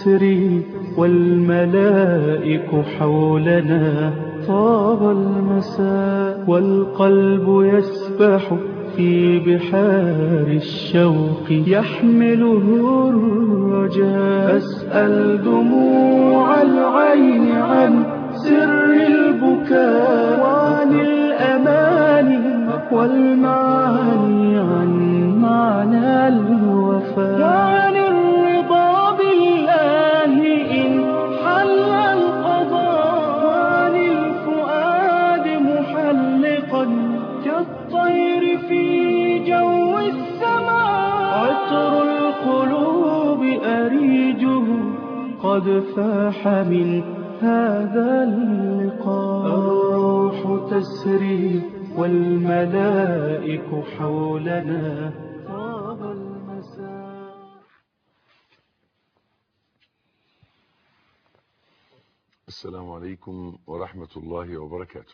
تسري والملائك حولنا طاب المساء والقلب يسبح في بحار الشوق يحمله الرجاء أسأل دموع العين عن سر البكاء وعن الأماني والمعاني عن معنى الوفاء وعن الرضا بالله إن حل القضاء وعن الفؤاد محلقا كالطير في جو السماء عطر القلوب أريجه قد فاح من هذا اللقاء الروح تسري والملائك حولنا طاب المساء السلام عليكم ورحمة الله وبركاته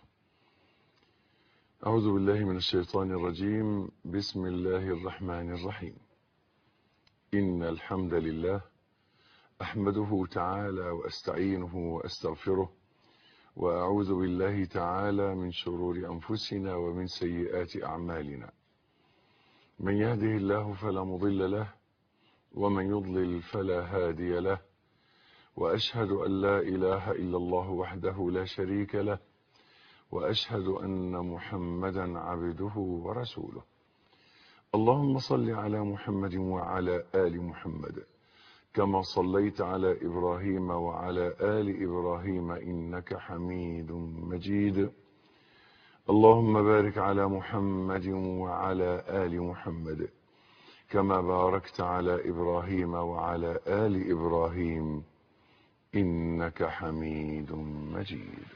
أعوذ بالله من الشيطان الرجيم بسم الله الرحمن الرحيم إن الحمد لله أحمده تعالى وأستعينه وأستغفره وأعوذ بالله تعالى من شرور أنفسنا ومن سيئات أعمالنا من يهده الله فلا مضل له ومن يضلل فلا هادي له وأشهد أن لا إله إلا الله وحده لا شريك له وأشهد أن محمدا عبده ورسوله اللهم صل على محمد وعلى آل محمد كما صليت على إبراهيم وعلى آل إبراهيم إنك حميد مجيد اللهم بارك على محمد وعلى آل محمد كما باركت على إبراهيم وعلى آل إبراهيم إنك حميد مجيد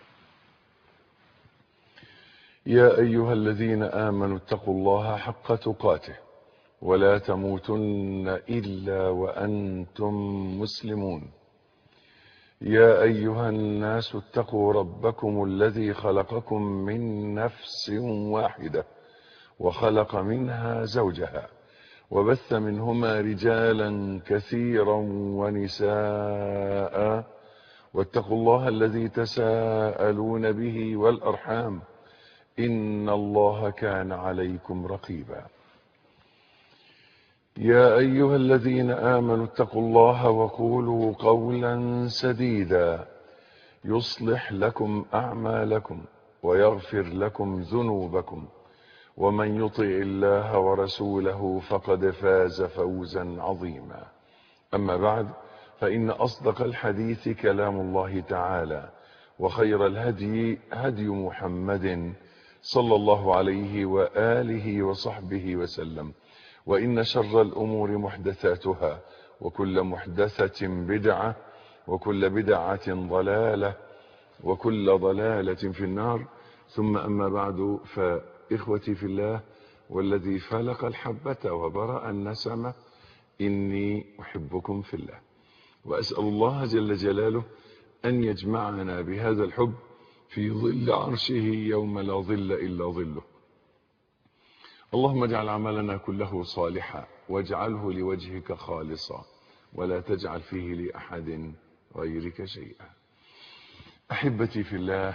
يا أيها الذين آمنوا اتقوا الله حق تقاته ولا تموتن إلا وأنتم مسلمون يا أيها الناس اتقوا ربكم الذي خلقكم من نفس واحدة وخلق منها زوجها وبث منهما رجالا كثيرا ونساء واتقوا الله الذي تساءلون به والأرحام إن الله كان عليكم رقيبا يا أيها الذين آمنوا اتقوا الله وقولوا قولا سديدا يصلح لكم أعمالكم ويغفر لكم ذنوبكم ومن يطع الله ورسوله فقد فاز فوزا عظيما أما بعد فإن أصدق الحديث كلام الله تعالى وخير الهدي هدي محمد صلى الله عليه وآله وصحبه وسلم وإن شر الأمور محدثاتها وكل محدثة بدعة وكل بدعة ضلالة وكل ضلالة في النار ثم أما بعد فإخوتي في الله والذي فلق الحبة وبرأ النسمة إني أحبكم في الله وأسأل الله جل جلاله أن يجمعنا بهذا الحب في ظل عرشه يوم لا ظل إلا ظله اللهم اجعل عملنا كله صالحا واجعله لوجهك خالصا ولا تجعل فيه لأحد غيرك شيئا أحبتي في الله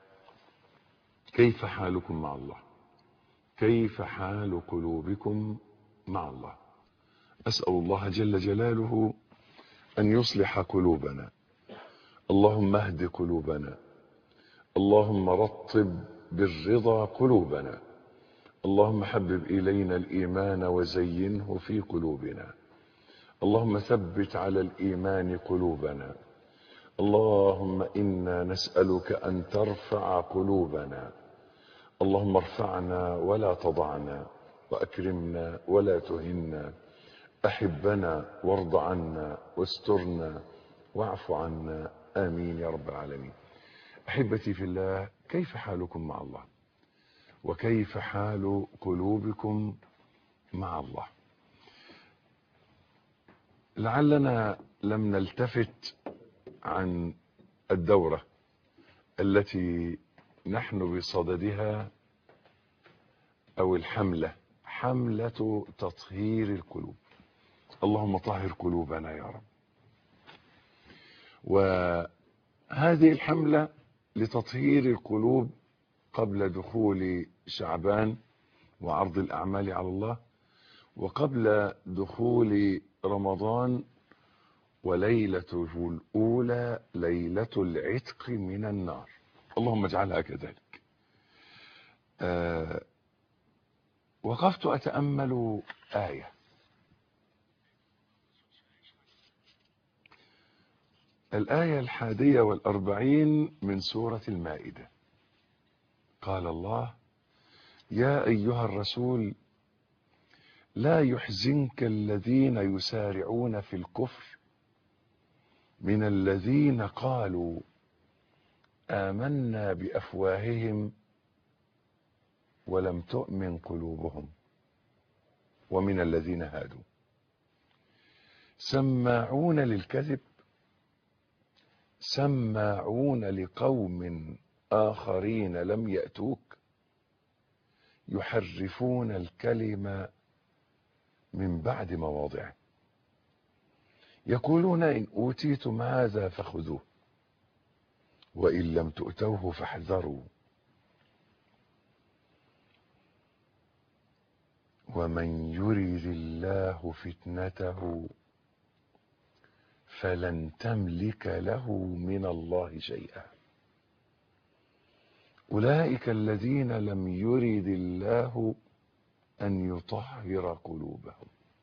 كيف حالكم مع الله كيف حال قلوبكم مع الله أسأل الله جل جلاله أن يصلح قلوبنا اللهم اهد قلوبنا اللهم رطب بالرضا قلوبنا اللهم حبب إلينا الإيمان وزينه في قلوبنا اللهم ثبت على الإيمان قلوبنا اللهم إنا نسألك أن ترفع قلوبنا اللهم ارفعنا ولا تضعنا وأكرمنا ولا تهنا أحبنا وارض عنا واسترنا واعف عنا آمين يا رب العالمين أحبتي في الله كيف حالكم مع الله وكيف حال قلوبكم مع الله لعلنا لم نلتفت عن الدورة التي نحن بصددها أو الحملة حملة تطهير القلوب اللهم طهر قلوبنا يا رب وهذه الحملة لتطهير القلوب قبل دخول شعبان وعرض الأعمال على الله وقبل دخول رمضان وليلته الأولى ليلة العتق من النار اللهم اجعلها كذلك آه وقفت أتأمل آية الآية الحادية والأربعين من سورة المائدة قال الله يا أيها الرسول لا يحزنك الذين يسارعون في الكفر من الذين قالوا آمنا بأفواههم ولم تؤمن قلوبهم ومن الذين هادوا سماعون للكذب سماعون لقوم آخرين لم يأتوك يحرفون الكلمة من بعد مواضعه يقولون إن أوتيتم هذا فخذوه وإن لم تؤتوه فاحذروا ومن يرد الله فتنته فلن تملك له من الله شيئا أولئك الذين لم يرد الله أن يطهر قلوبهم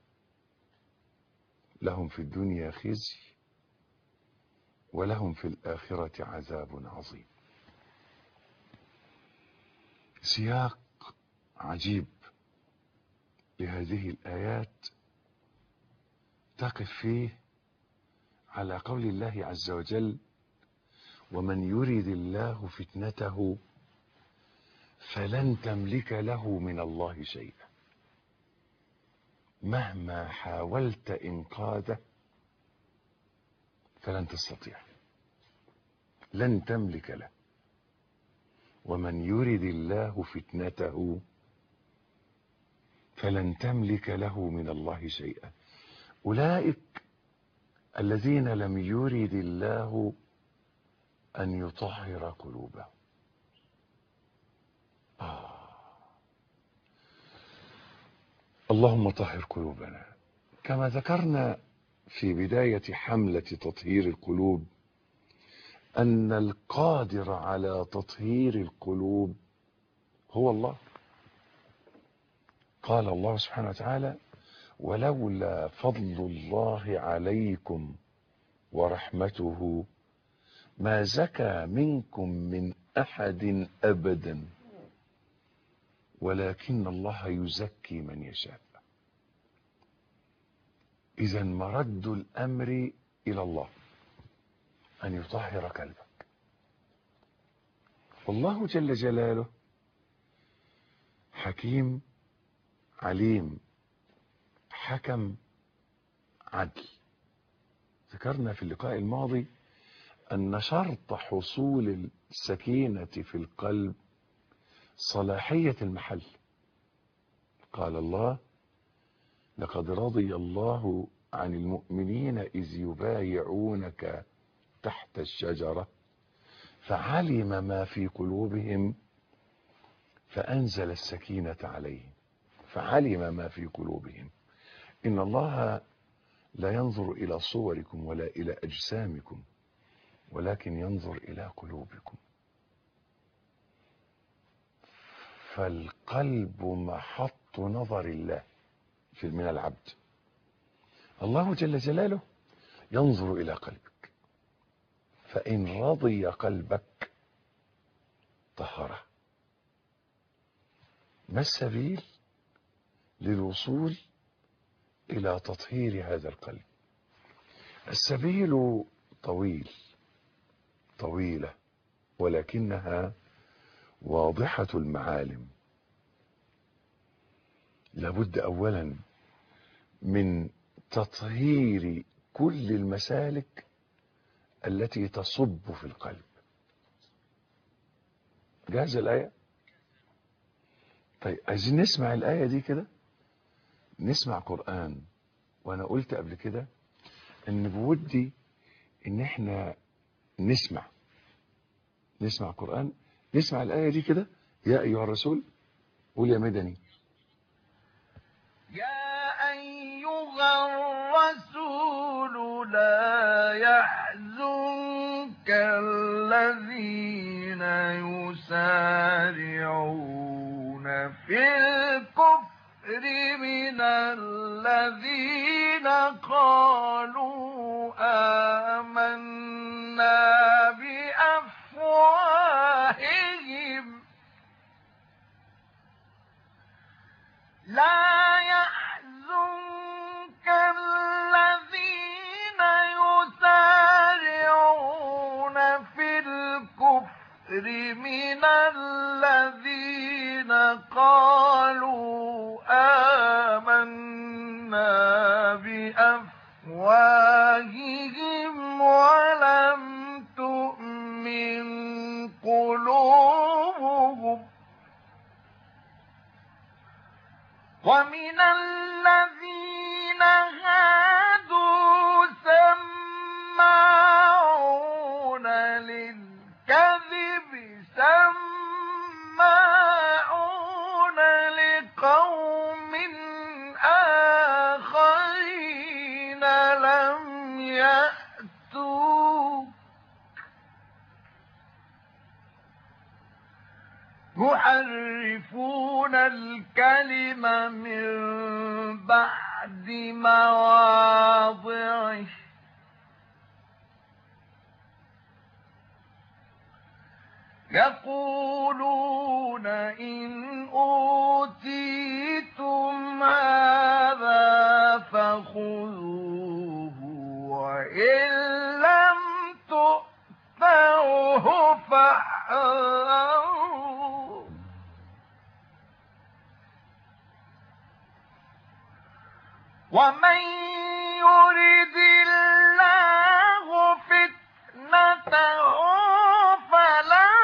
لهم في الدنيا خزي ولهم في الآخرة عذاب عظيم سياق عجيب لهذه الآيات تقف فيه على قول الله عز وجل ومن يرد الله فتنته فلن تملك له من الله شيئا مهما حاولت إنقاذه فلن تستطيع لن تملك له ومن يرد الله فتنته فلن تملك له من الله شيئا أولئك الذين لم يرد الله أن يطهر قلوبهم آه. اللهم طهر قلوبنا كما ذكرنا في بداية حملة تطهير القلوب أن القادر على تطهير القلوب هو الله قال الله سبحانه وتعالى ولولا فضل الله عليكم ورحمته ما زكى منكم من أحد أبدا ولكن الله يزكي من يشاء إذا مرد الأمر إلى الله أن يطهر قلبك والله جل جلاله حكيم عليم حكم عدل ذكرنا في اللقاء الماضي أن شرط حصول السكينة في القلب صلاحية المحل قال الله لقد رضي الله عن المؤمنين إذ يبايعونك تحت الشجرة فعلم ما في قلوبهم فأنزل السكينة عليهم فعلم ما في قلوبهم إن الله لا ينظر إلى صوركم ولا إلى أجسامكم ولكن ينظر إلى قلوبكم فالقلب محط نظر الله في من العبد الله جل جلاله ينظر إلى قلبك فإن رضي قلبك طهره ما السبيل للوصول إلى تطهير هذا القلب السبيل طويل طويلة ولكنها واضحة المعالم لابد أولا من تطهير كل المسالك التي تصب في القلب جاهز الآية طيب عايزين نسمع الآية دي كده نسمع قرآن وأنا قلت قبل كده إن بودي ان احنا نسمع نسمع قرآن نسمع الآية دي كده يا أيها الرسول قول يا مدني يا أيها الرسول لا يحزنك الذين يسارعون في الكفر من الذين قالوا آمنا بأفواههم لا يحزنك الذين يسارعون في الكفر من الذين قالوا آمنا بأفواههم ولم تؤمن قلوبهم ومن الذين هادوا سماعون للكذب سماعون لقوم آخرين لم يأتوا يحرفون الكلم من بعد مواضعه يقولون إن أوتيتم هذا فخذوه وإن لم تؤتوه فاحذروا ومن يرد الله فتنته فلن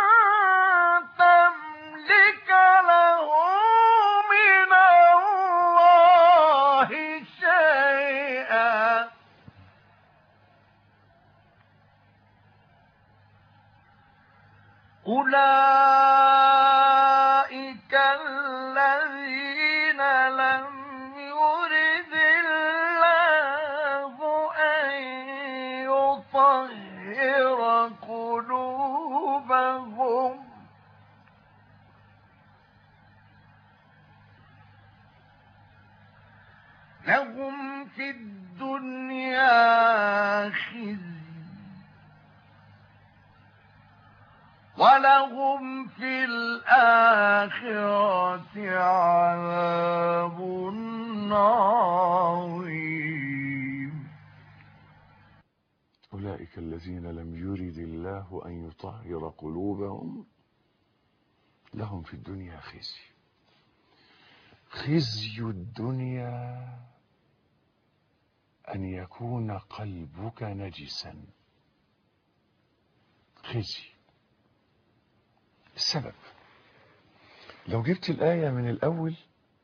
تملك له من الله شيئا أولئك الذين لم يرد الله أن يطهر قلوبهم لهم في الدنيا خزي ولهم في الآخرة عذاب عظيم أولئك الذين لم يرد الله أن يطهر قلوبهم لهم في الدنيا خزي خزي الدنيا أن يكون قلبك نجسا خزي السبب لو جبت الآية من الأول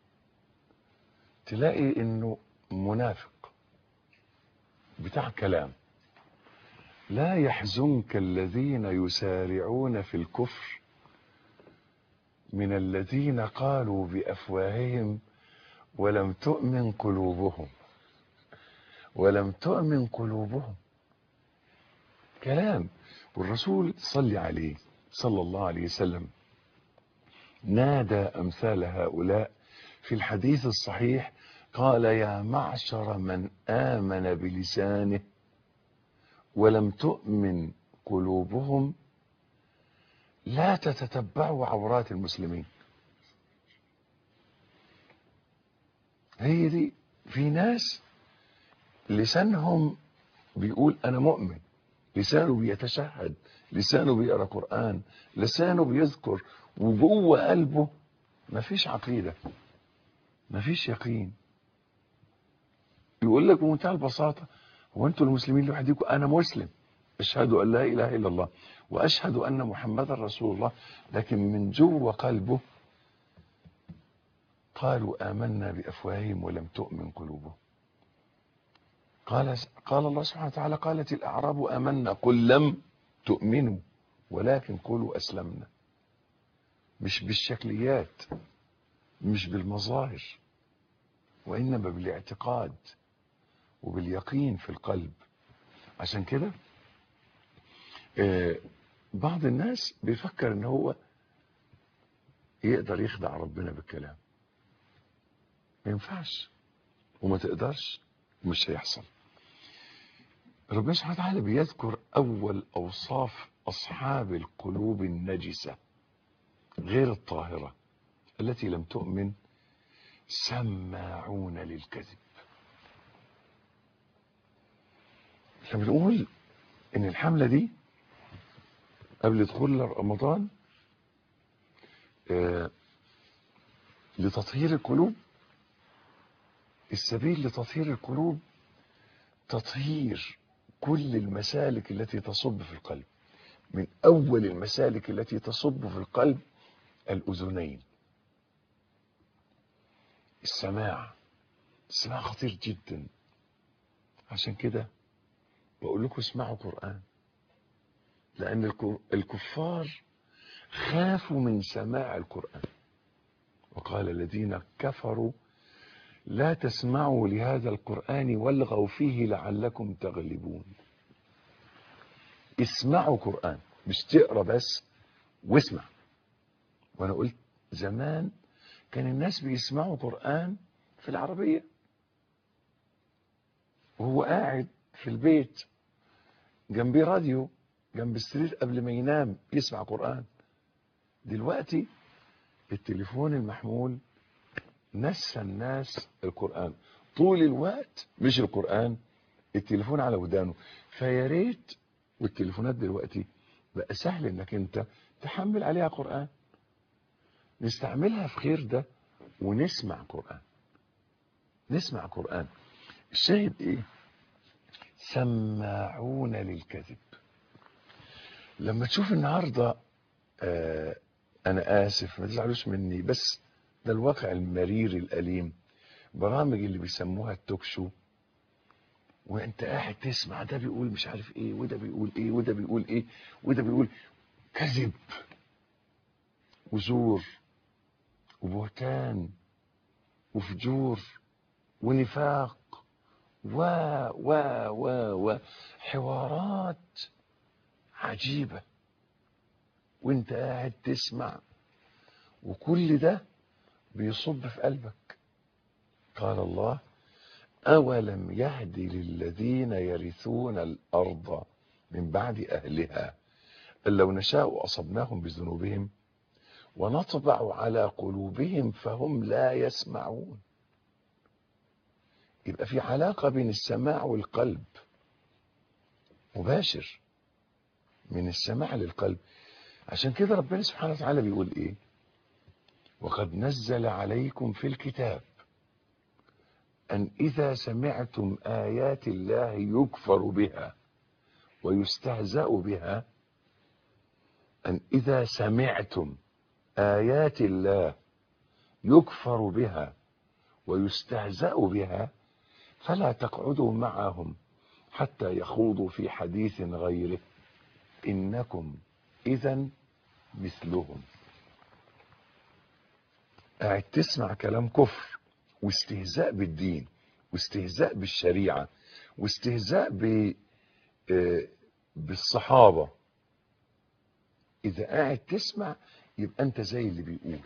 تلاقي إنه منافق بتاع كلام لا يحزنك الذين يسارعون في الكفر من الذين قالوا بأفواههم ولم تؤمن قلوبهم ولم تؤمن قلوبهم كلام والرسول صلي عليه صلى الله عليه وسلم نادى أمثال هؤلاء في الحديث الصحيح قال يا معشر من آمن بلسانه ولم تؤمن قلوبهم لا تتتبعوا عورات المسلمين هي دي في ناس لسانهم بيقول انا مؤمن لسانه بيتشهد لسانه بيقرا قران لسانه بيذكر وجوه قلبه مفيش عقيده مفيش يقين يقول لك بمنتهى البساطه هو انتوا المسلمين لوحدكم انا مسلم اشهد ان لا اله الا الله واشهد ان محمدا رسول الله لكن من جوه قلبه قالوا امنا بافواههم ولم تؤمن قلوبهم قال قال الله سبحانه وتعالى قالت الأعراب آمنا قل لم تؤمنوا ولكن قولوا أسلمنا مش بالشكليات مش بالمظاهر وإنما بالاعتقاد وباليقين في القلب عشان كده آه، بعض الناس بيفكر ان هو يقدر يخدع ربنا بالكلام ما ينفعش وما تقدرش ومش هيحصل ربنا سبحانه وتعالى بيذكر اول اوصاف اصحاب القلوب النجسه غير الطاهره التي لم تؤمن سماعون للكذب احنا بنقول ان الحمله دي قبل دخول رمضان آه، لتطهير القلوب السبيل لتطهير القلوب تطهير كل المسالك التي تصب في القلب من أول المسالك التي تصب في القلب الأذنين السماع السماع خطير جدا عشان كده بقول لكم اسمعوا قرآن لأن الك- الكفار خافوا من سماع القرآن وقال الذين كفروا لا تسمعوا لهذا القرآن والغوا فيه لعلكم تغلبون اسمعوا قرآن مش تقرا بس واسمع وانا قلت زمان كان الناس بيسمعوا قرآن في العربية وهو قاعد في البيت جنبيه راديو جنب السرير قبل ما ينام يسمع قرآن دلوقتي التليفون المحمول نسى الناس القرآن طول الوقت مش القرآن التليفون على ودانه فيا ريت والتليفونات دلوقتي بقى سهل انك انت تحمل عليها قرآن نستعملها في خير ده ونسمع قرآن نسمع قرآن الشاهد ايه سماعون للكذب لما تشوف النهارده آه انا اسف ما تزعلوش مني بس ده الواقع المرير الاليم برامج اللي بيسموها التوك شو وانت قاعد تسمع ده بيقول مش عارف ايه وده بيقول ايه وده بيقول ايه وده بيقول كذب وزور وبهتان وفجور ونفاق و و و و حوارات عجيبة وانت قاعد تسمع وكل ده بيصب في قلبك قال الله أولم يهد للذين يرثون الأرض من بعد أهلها أن لو نشاء أصبناهم بذنوبهم ونطبع على قلوبهم فهم لا يسمعون يبقى في علاقة بين السماع والقلب مباشر من السماع للقلب عشان كده ربنا سبحانه وتعالى بيقول ايه وقد نزل عليكم في الكتاب أن إذا سمعتم آيات الله يكفر بها ويستهزأ بها أن إذا سمعتم آيات الله يكفر بها ويستهزأ بها فلا تقعدوا معهم حتى يخوضوا في حديث غيره إنكم إذا مثلهم قاعد تسمع كلام كفر واستهزاء بالدين واستهزاء بالشريعة واستهزاء ب آه، بالصحابة إذا قاعد تسمع يبقى أنت زي اللي بيقول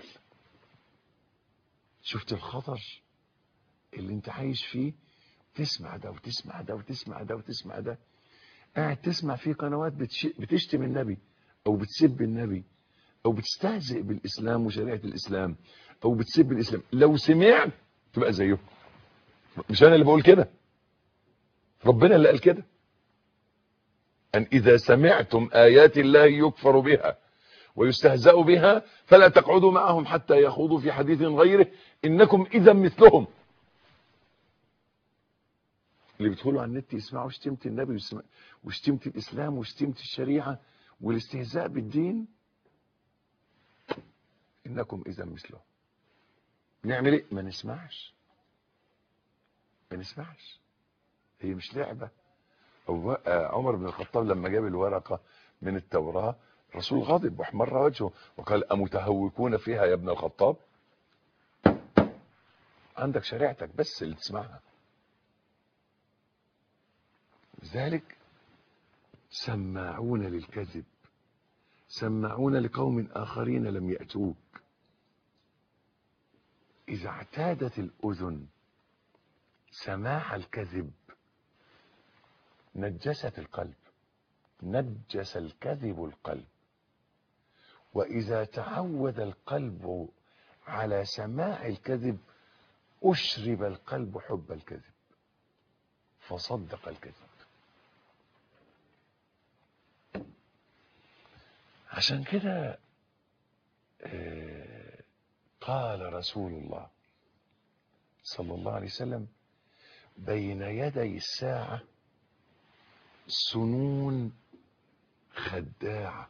شفت الخطر اللي أنت عايش فيه تسمع ده وتسمع ده وتسمع ده وتسمع ده قاعد تسمع في قنوات بتش... بتشتم النبي أو بتسب النبي أو بتستهزئ بالإسلام وشريعة الإسلام أو بتسب الإسلام لو سمعت تبقى زيهم مش أنا اللي بقول كده ربنا اللي قال كده أن إذا سمعتم آيات الله يكفر بها ويستهزأ بها فلا تقعدوا معهم حتى يخوضوا في حديث غيره إنكم إذا مثلهم اللي بيدخلوا على النت يسمعوا شتيمة النبي ويسمع- وشتيمة الإسلام وشتيمة الشريعة والاستهزاء بالدين إنكم إذا مثلهم نعمل إيه؟ ما نسمعش ما نسمعش هي مش لعبة أو عمر بن الخطاب لما جاب الورقة من التوراة الرسول غضب واحمر وجهه وقال أمتهوكون فيها يا ابن الخطاب عندك شريعتك بس اللي تسمعها لذلك سماعون للكذب سماعون لقوم آخرين لم يأتوك إذا اعتادت الأذن سماع الكذب نجست القلب نجس الكذب القلب وإذا تعود القلب على سماع الكذب أشرب القلب حب الكذب فصدق الكذب عشان كده آه، قال رسول الله صلى الله عليه وسلم بين يدي الساعة سنون خداعة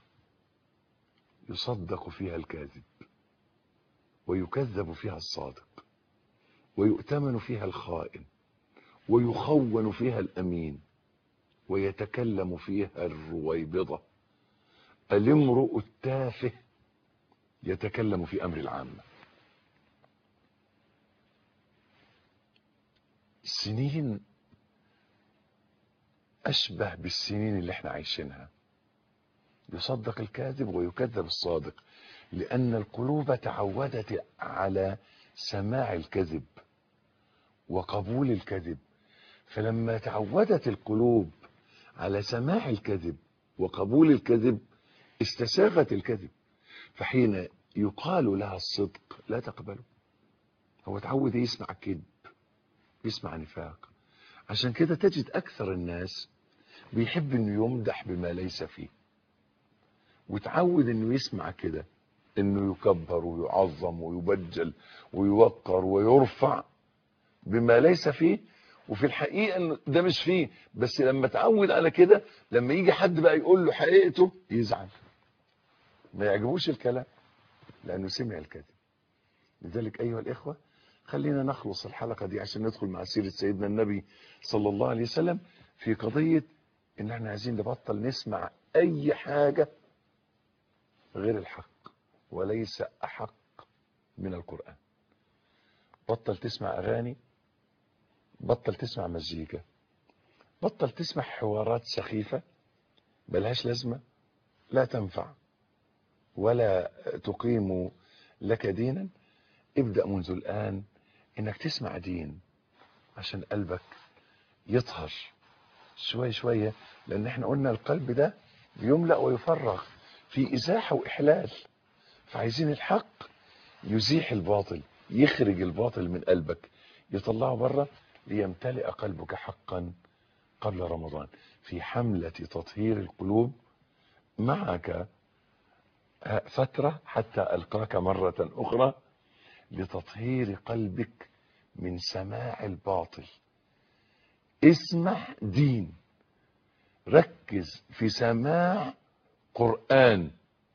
يصدق فيها الكاذب ويكذب فيها الصادق ويؤتمن فيها الخائن ويخون فيها الأمين ويتكلم فيها الرويبضة الامرؤ التافه يتكلم في أمر العامة سنين أشبه بالسنين اللي احنا عايشينها يصدق الكاذب ويكذب الصادق لأن القلوب تعودت على سماع الكذب وقبول الكذب فلما تعودت القلوب على سماع الكذب وقبول الكذب استساغت الكذب فحين يقال لها الصدق لا تقبله هو تعود يسمع كذب يسمع نفاق عشان كده تجد أكثر الناس بيحب انه يمدح بما ليس فيه وتعود انه يسمع كده انه يكبر ويعظم ويبجل ويوقر ويرفع بما ليس فيه وفي الحقيقة انه ده مش فيه بس لما تعود على كده لما يجي حد بقى يقول له حقيقته يزعل ما يعجبوش الكلام لانه سمع الكذب لذلك ايها الاخوة خلينا نخلص الحلقة دي عشان ندخل مع سيرة سيدنا النبي صلى الله عليه وسلم في قضية ان احنا عايزين نبطل نسمع اي حاجة غير الحق وليس احق من القرآن بطل تسمع اغاني بطل تسمع مزيكا بطل تسمع حوارات سخيفة ملهاش لازمة لا تنفع ولا تقيم لك دينا ابدأ منذ الآن انك تسمع دين عشان قلبك يطهر شوية شوية لان احنا قلنا القلب ده بيملأ ويفرغ في ازاحة واحلال فعايزين الحق يزيح الباطل يخرج الباطل من قلبك يطلعه بره ليمتلئ قلبك حقا قبل رمضان في حملة تطهير القلوب معك فترة حتى ألقاك مرة أخرى لتطهير قلبك من سماع الباطل اسمع دين ركز في سماع قرآن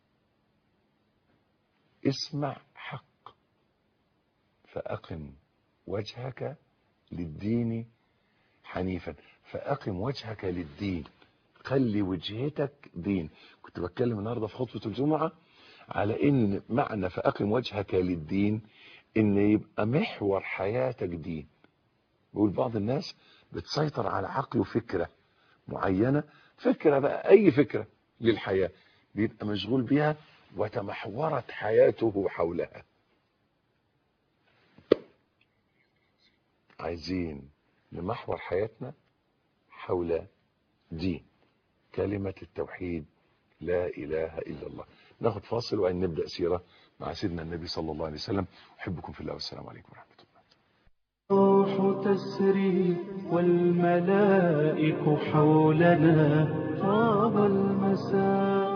اسمع حق فأقم وجهك للدين حنيفا فأقم وجهك للدين خلي وجهتك دين كنت بتكلم النهاردة في خطبة الجمعة على ان معنى فأقم وجهك للدين ان يبقى محور حياتك دين بقول بعض الناس بتسيطر على عقله فكرة معينة فكرة بقى اي فكرة للحياة بيبقى مشغول بيها وتمحورت حياته حولها عايزين نمحور حياتنا حول دين كلمة التوحيد لا إله إلا الله ناخد فاصل وأن نبدأ سيرة مع سيدنا النبي صلى الله عليه وسلم أحبكم في الله والسلام عليكم ورحمة الله الروح تسري والملائك حولنا طاب المساء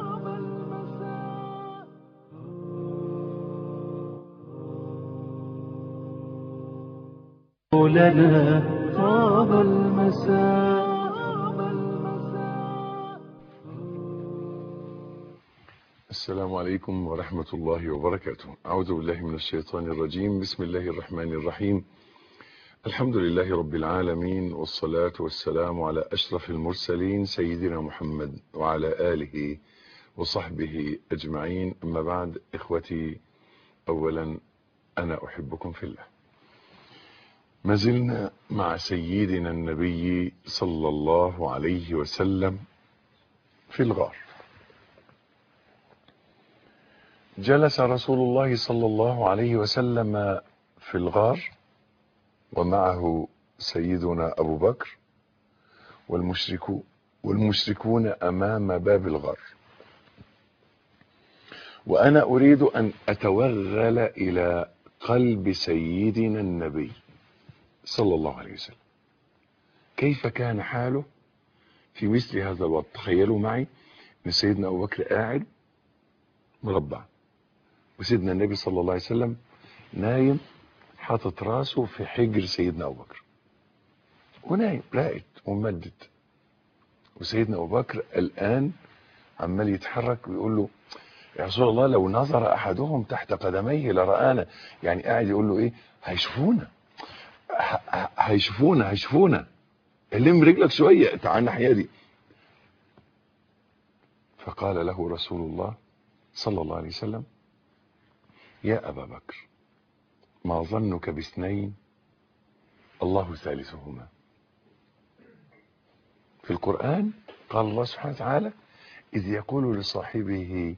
لنا طاب المساء السلام عليكم ورحمة الله وبركاته أعوذ بالله من الشيطان الرجيم بسم الله الرحمن الرحيم الحمد لله رب العالمين والصلاة والسلام على أشرف المرسلين سيدنا محمد وعلى آله وصحبه أجمعين أما بعد إخوتي أولا أنا أحبكم في الله ما زلنا مع سيدنا النبي صلى الله عليه وسلم في الغار جلس رسول الله صلى الله عليه وسلم في الغار ومعه سيدنا أبو بكر والمشركون والمشركون أمام باب الغار وأنا أريد أن أتوغل إلى قلب سيدنا النبي صلى الله عليه وسلم كيف كان حاله في مثل هذا الوقت تخيلوا معي ان سيدنا ابو بكر قاعد مربع وسيدنا النبي صلى الله عليه وسلم نايم حاطط راسه في حجر سيدنا ابو بكر ونايم راقد وممدد وسيدنا ابو بكر الان عمال يتحرك ويقول له يا رسول الله لو نظر احدهم تحت قدميه لرآنا يعني قاعد يقول له ايه هيشوفونا هيشوفونا هيشوفونا لم رجلك شوية تعال الناحية دي فقال له رسول الله صلى الله عليه وسلم يا أبا بكر ما ظنك باثنين الله ثالثهما في القرآن قال الله سبحانه وتعالى إذ يقول لصاحبه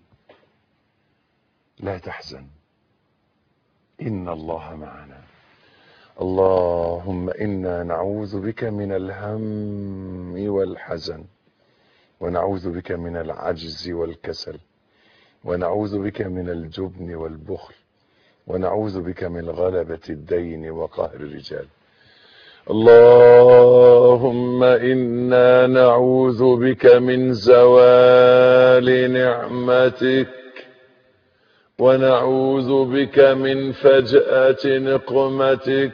لا تحزن إن الله معنا اللهم إنا نعوذ بك من الهم والحزن ونعوذ بك من العجز والكسل ونعوذ بك من الجبن والبخل ونعوذ بك من غلبة الدين وقهر الرجال اللهم إنا نعوذ بك من زوال نعمتك ونعوذ بك من فجأة نقمتك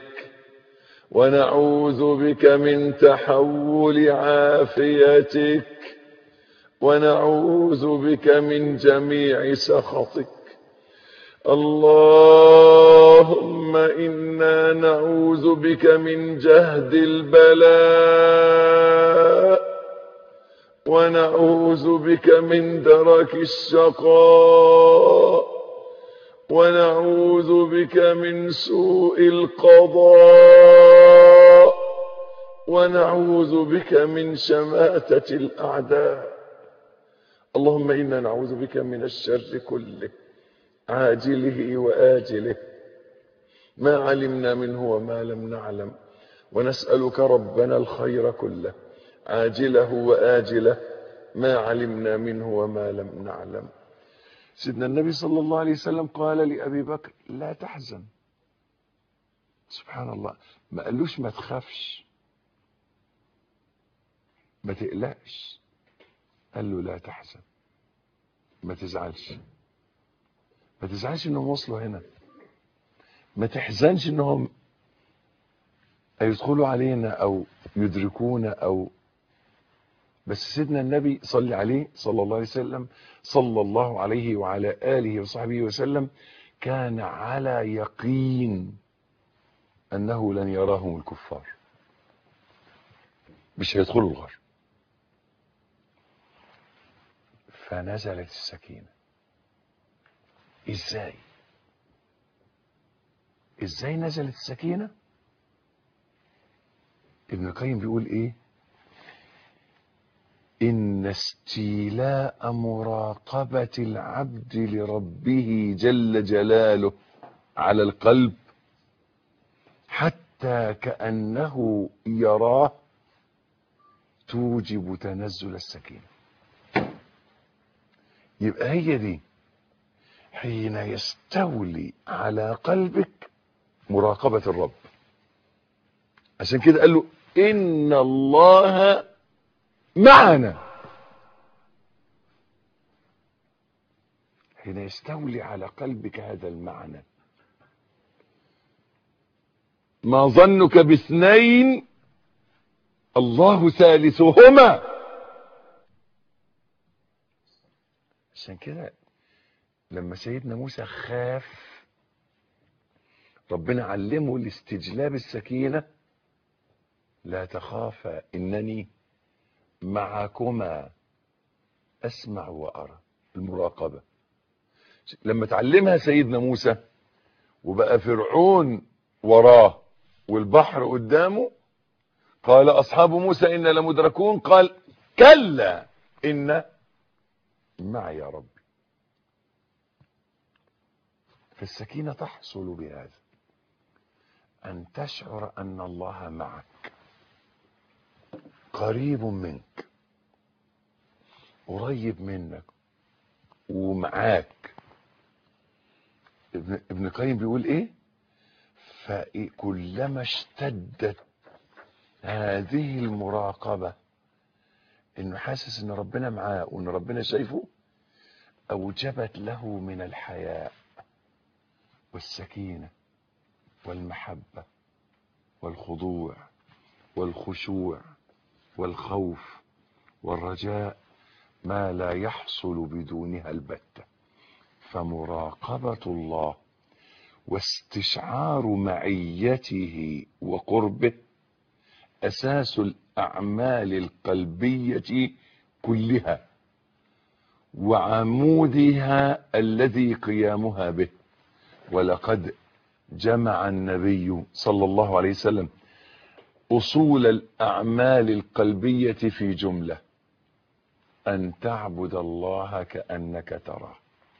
ونعوذ بك من تحول عافيتك ونعوذ بك من جميع سخطك اللهم إنا نعوذ بك من جهد البلاء ونعوذ بك من درك الشقاء ونعوذ بك من سوء القضاء ونعوذ بك من شماتة الأعداء اللهم إنا نعوذ بك من الشر كله عاجله وآجله ما علمنا منه وما لم نعلم ونسألك ربنا الخير كله عاجله وآجله ما علمنا منه وما لم نعلم سيدنا النبي صلى الله عليه وسلم قال لأبي بكر لا تحزن سبحان الله ما قالوش ما تخافش ما تقلقش قال له لا تحزن ما تزعلش ما تزعلش انهم وصلوا هنا ما تحزنش انهم هيدخلوا علينا او يدركونا او بس سيدنا النبي صلى عليه صلى الله عليه وسلم صلى الله عليه وعلى آله وصحبه وسلم كان على يقين أنه لن يراهم الكفار مش هيدخلوا الغار فنزلت السكينة ازاي ازاي نزلت السكينة ابن القيم بيقول ايه إن استيلاء مراقبة العبد لربه جل جلاله على القلب حتى كأنه يراه توجب تنزل السكينة يبقى هي دي حين يستولي على قلبك مراقبة الرب عشان كده قال له إن الله معنا حين يستولي على قلبك هذا المعنى ما ظنك باثنين الله ثالثهما عشان كده لما سيدنا موسى خاف ربنا علمه الاستجلاب السكينة لا تخافا إنني معكما أسمع وأرى المراقبة لما تعلمها سيدنا موسى وبقى فرعون وراه والبحر قدامه قال أصحاب موسى إن لمدركون قال كلا إن معي يا ربي فالسكينة تحصل بهذا أن تشعر أن الله معك قريب منك قريب منك ومعاك ابن ابن القيم بيقول ايه فكلما اشتدت هذه المراقبة انه حاسس ان ربنا معاه وان ربنا شايفه اوجبت له من الحياء والسكينة والمحبة والخضوع والخشوع والخوف والرجاء ما لا يحصل بدونها البتة فمراقبة الله واستشعار معيته وقربه أساس الأعمال القلبية كلها وعمودها الذي قيامها به ولقد جمع النبي صلى الله عليه وسلم أصول الأعمال القلبية في جملة أن تعبد الله كأنك تراه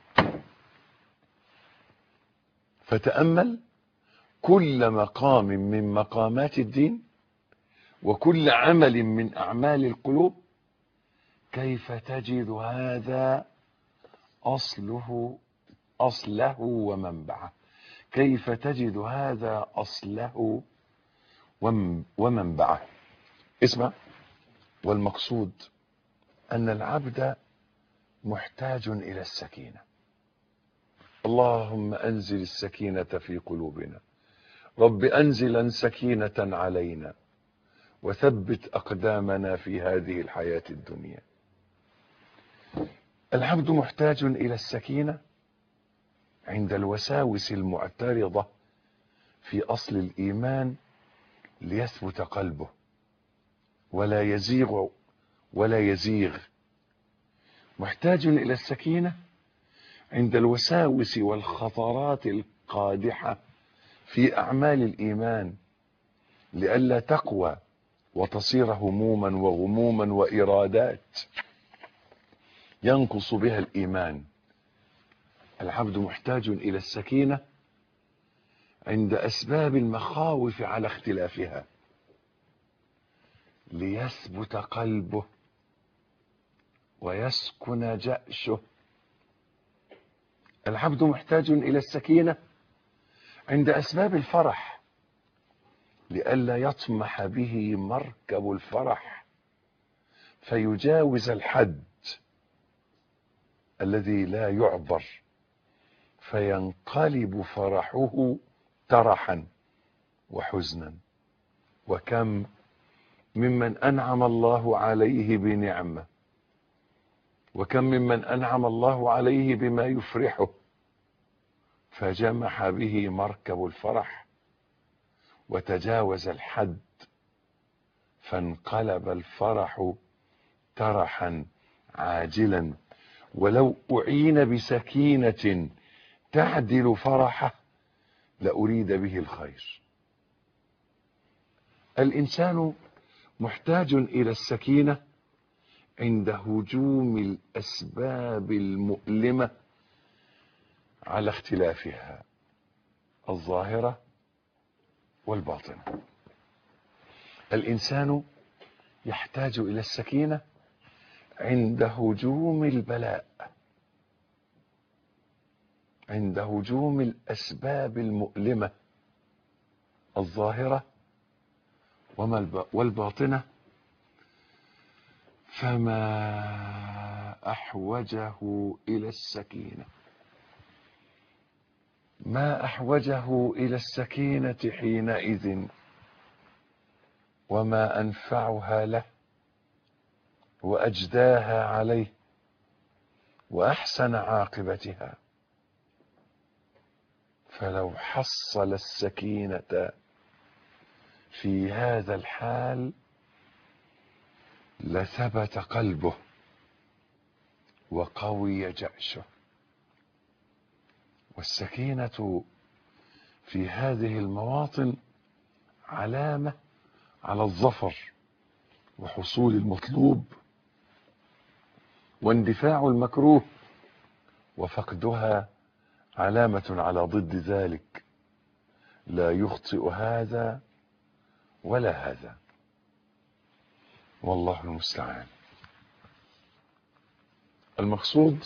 فتأمل كل مقام من مقامات الدين وكل عمل من أعمال القلوب كيف تجد هذا أصله أصله ومنبعه كيف تجد هذا أصله ومنبعه اسمع والمقصود أن العبد محتاج إلى السكينة اللهم أنزل السكينة في قلوبنا رب أنزلا سكينة علينا وثبت أقدامنا في هذه الحياة الدنيا العبد محتاج إلى السكينة عند الوساوس المعترضة في أصل الإيمان ليثبت قلبه ولا يزيغ ولا يزيغ محتاج إلى السكينة عند الوساوس والخطرات القادحة في أعمال الإيمان لئلا تقوى وتصير هموما وغموما وإرادات ينقص بها الإيمان العبد محتاج إلى السكينة عند أسباب المخاوف على اختلافها ليثبت قلبه ويسكن جأشه العبد محتاج إلى السكينة عند أسباب الفرح لئلا يطمح به مركب الفرح فيجاوز الحد الذي لا يعبر فينقلب فرحه ترحا وحزنا وكم ممن أنعم الله عليه بنعمة وكم ممن أنعم الله عليه بما يفرحه فجمح به مركب الفرح وتجاوز الحد فانقلب الفرح ترحا عاجلا ولو أعين بسكينة تعدل فرحه لأريد به الخير الإنسان محتاج إلى السكينة عند هجوم الأسباب المؤلمة على اختلافها الظاهرة والباطنة الإنسان يحتاج إلى السكينة عند هجوم البلاء عند هجوم الأسباب المؤلمة الظاهرة وما الب... والباطنة فما أحوجه إلى السكينة ما أحوجه إلى السكينة حينئذ وما أنفعها له وأجداها عليه وأحسن عاقبتها فلو حصل السكينة في هذا الحال لثبت قلبه وقوي جأشه والسكينة في هذه المواطن علامة على الظفر وحصول المطلوب واندفاع المكروه وفقدها علامة على ضد ذلك لا يخطئ هذا ولا هذا والله المستعان المقصود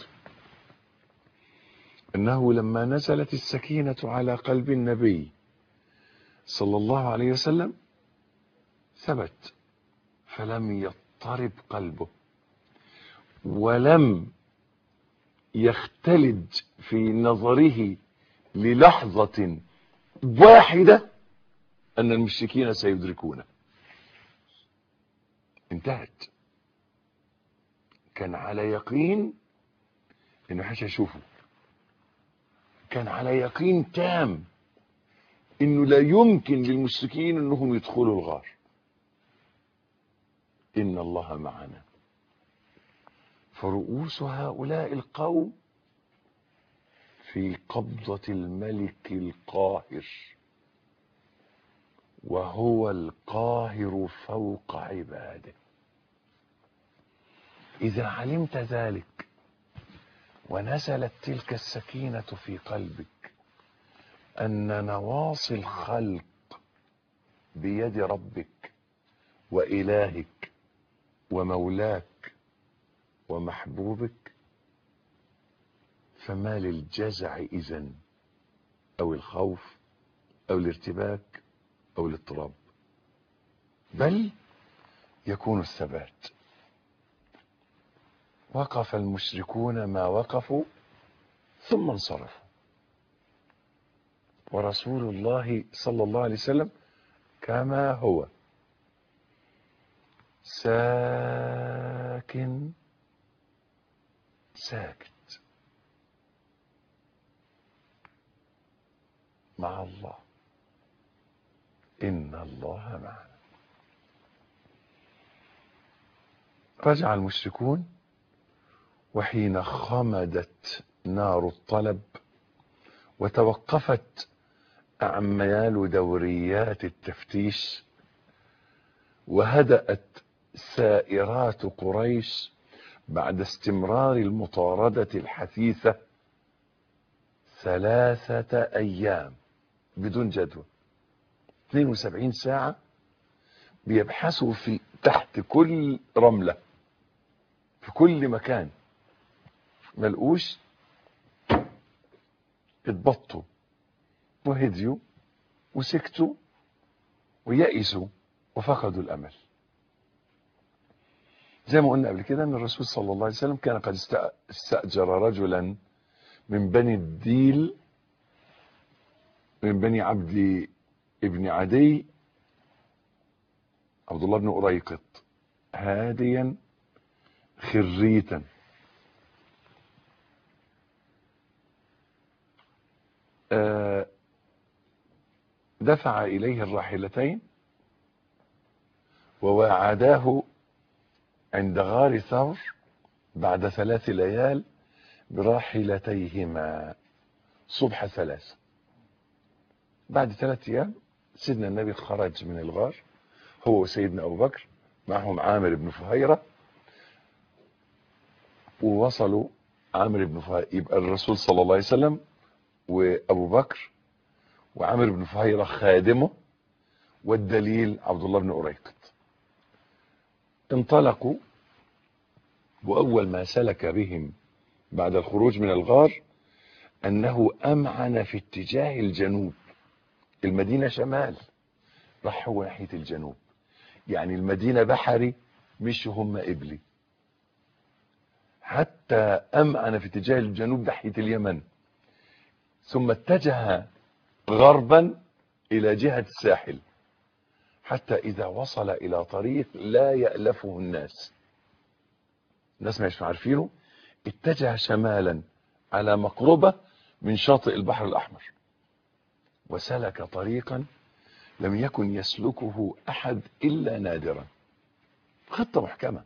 انه لما نزلت السكينة على قلب النبي صلى الله عليه وسلم ثبت فلم يضطرب قلبه ولم يختلج في نظره للحظة واحدة أن المشركين سيدركونه انتهت كان على يقين انه حاجة يشوفه كان على يقين تام انه لا يمكن للمشركين انهم يدخلوا الغار ان الله معنا فرؤوس هؤلاء القوم في قبضة الملك القاهر وهو القاهر فوق عباده إذا علمت ذلك ونزلت تلك السكينة في قلبك أن نواصي الخلق بيد ربك وإلهك ومولاك ومحبوبك فما للجزع إذن أو الخوف أو الارتباك أو الاضطراب بل يكون الثبات وقف المشركون ما وقفوا ثم انصرفوا ورسول الله صلى الله عليه وسلم كما هو ساكن ساكت مع الله إن الله معنا رجع المشركون وحين خمدت نار الطلب وتوقفت أعمال دوريات التفتيش وهدأت سائرات قريش بعد استمرار المطاردة الحثيثة ثلاثة أيام بدون جدوى 72 ساعة بيبحثوا في تحت كل رملة في كل مكان ملقوش اتبطوا وهديوا وسكتوا ويأسوا وفقدوا الأمل زي ما قلنا قبل كده ان الرسول صلى الله عليه وسلم كان قد استأجر رجلا من بني الديل من بني عبد ابن عدي عبد الله بن أريقط هاديا خريتا آه دفع إليه الراحلتين وواعداه عند غار ثور بعد ثلاث ليال براحلتيهما صبح ثلاثة بعد ثلاث أيام سيدنا النبي خرج من الغار هو وسيدنا أبو بكر معهم عامر بن فهيرة ووصلوا عامر بن فهيرة يبقى الرسول صلى الله عليه وسلم وأبو بكر وعامر بن فهيرة خادمه والدليل عبد الله بن أريقط انطلقوا وأول ما سلك بهم بعد الخروج من الغار أنه أمعن في اتجاه الجنوب المدينة شمال راح هو ناحية الجنوب يعني المدينة بحري مش هم قبلي حتى أمعن في اتجاه الجنوب ناحية اليمن ثم اتجه غربا إلى جهة الساحل حتى إذا وصل إلى طريق لا يألفه الناس الناس مش عارفينه اتجه شمالا على مقربة من شاطئ البحر الأحمر وسلك طريقا لم يكن يسلكه أحد إلا نادرا خطة محكمة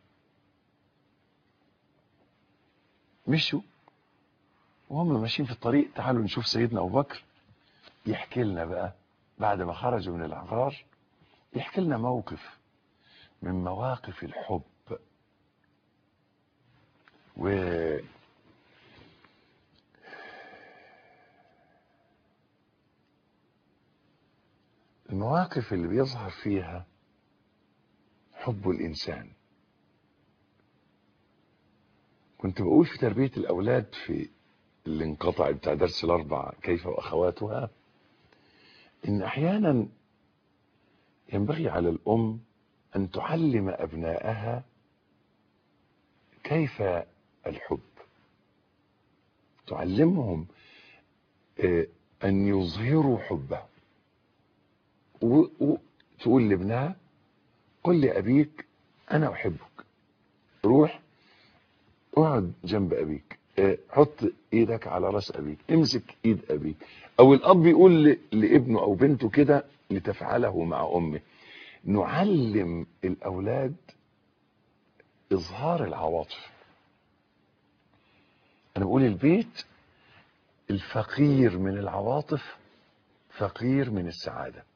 مشوا وهم ماشيين في الطريق تعالوا نشوف سيدنا أبو بكر يحكي لنا بقى بعد ما خرجوا من الأغرار يحكي لنا موقف من مواقف الحب و المواقف اللي بيظهر فيها حب الإنسان كنت بقول في تربية الأولاد في اللي انقطع بتاع درس الأربع كيف وأخواتها إن أحيانا ينبغي على الأم أن تعلم أبنائها كيف الحب تعلمهم آه، أن يظهروا حبه وتقول لابنها قل لأبيك أنا أحبك روح اقعد جنب أبيك آه، حط إيدك على رأس أبيك امسك إيد أبيك أو الأب يقول ل- لابنه أو بنته كده لتفعله مع أمه نعلم الأولاد إظهار العواطف أنا بقول البيت الفقير من العواطف فقير من السعادة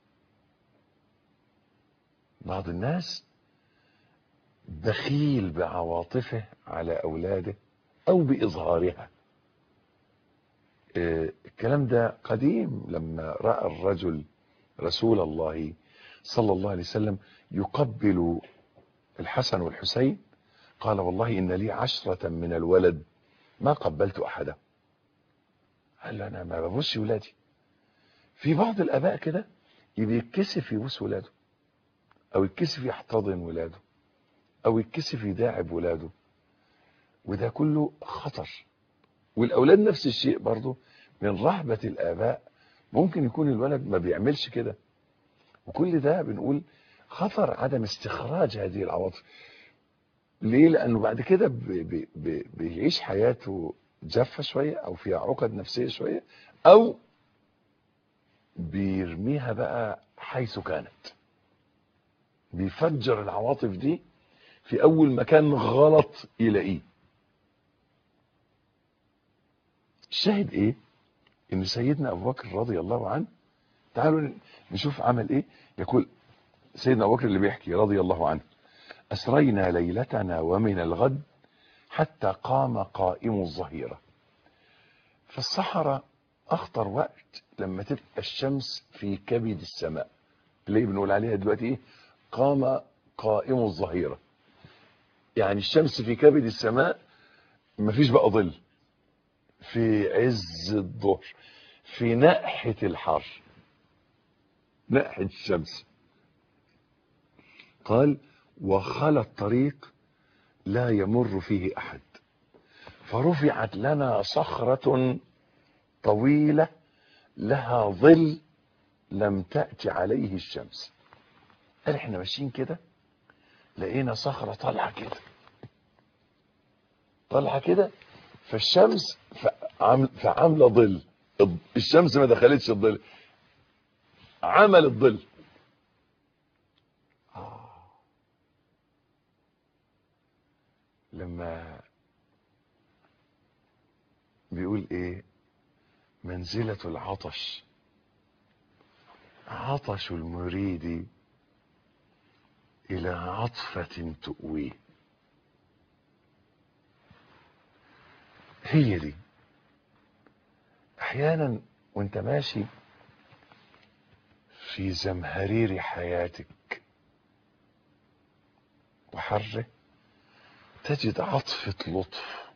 بعض الناس بخيل بعواطفه على أولاده أو بإظهارها آه، الكلام ده قديم لما رأى الرجل رسول الله صلى الله عليه وسلم يقبل الحسن والحسين قال والله إن لي عشرة من الولد ما قبلت أحدا قال له أنا ما ببوسش ولادي في بعض الآباء كده يتكسف يبوس ولاده أو يتكسف يحتضن ولاده أو يتكسف يداعب ولاده وده كله خطر والأولاد نفس الشيء برضه من رهبة الآباء ممكن يكون الولد ما بيعملش كده وكل ده بنقول خطر عدم استخراج هذه العواطف ليه لأنه بعد كده بي- بي- بي- بيعيش حياته جافة شوية أو فيها عقد نفسية شوية أو بيرميها بقى حيث كانت بيفجر العواطف دي في أول مكان غلط يلاقيه الشاهد إيه إن سيدنا أبو بكر رضي الله عنه تعالوا نشوف عمل إيه يقول سيدنا أبو بكر اللي بيحكي رضي الله عنه أسرينا ليلتنا ومن الغد حتى قام قائم الظهيرة في الصحراء أخطر وقت لما تبقى الشمس في كبد السماء اللي بنقول عليها دلوقتي إيه قام قائم الظهيرة يعني الشمس في كبد السماء مفيش بقى ظل في عز الظهر في ناحية الحر ناحية الشمس قال وخلى الطريق لا يمر فيه أحد فرفعت لنا صخرة طويلة لها ظل لم تأتي عليه الشمس قال احنا ماشيين كده لقينا صخرة طالعة كده طالعة كده فالشمس فعامل- فعاملة ظل الشمس ما دخلتش الظل عملت ظل لما بيقول ايه منزلة العطش عطش المريد إلى عطفة تؤويه هي دي أحيانا وانت ماشي في زمهرير حياتك وحره تجد عطفة لطف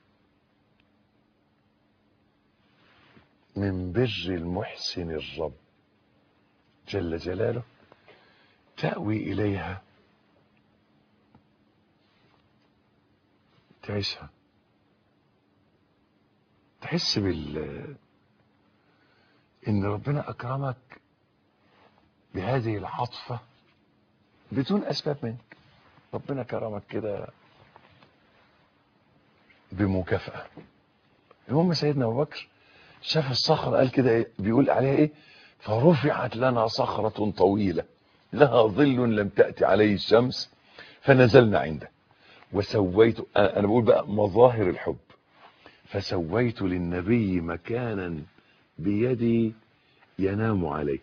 من بر المحسن الرب جل جلاله تأوي إليها تعيشها تحس بال إن ربنا أكرمك بهذه العطفة بدون أسباب منك ربنا كرمك كده بمكافأة المهم سيدنا أبو بكر شاف الصخرة قال كده إيه بيقول عليها إيه فرفعت لنا صخرة طويلة لها ظل لم تأتي عليه الشمس فنزلنا عنده وسويت أنا بقول بقى مظاهر الحب فسويت للنبي مكانا بيدي ينام عليه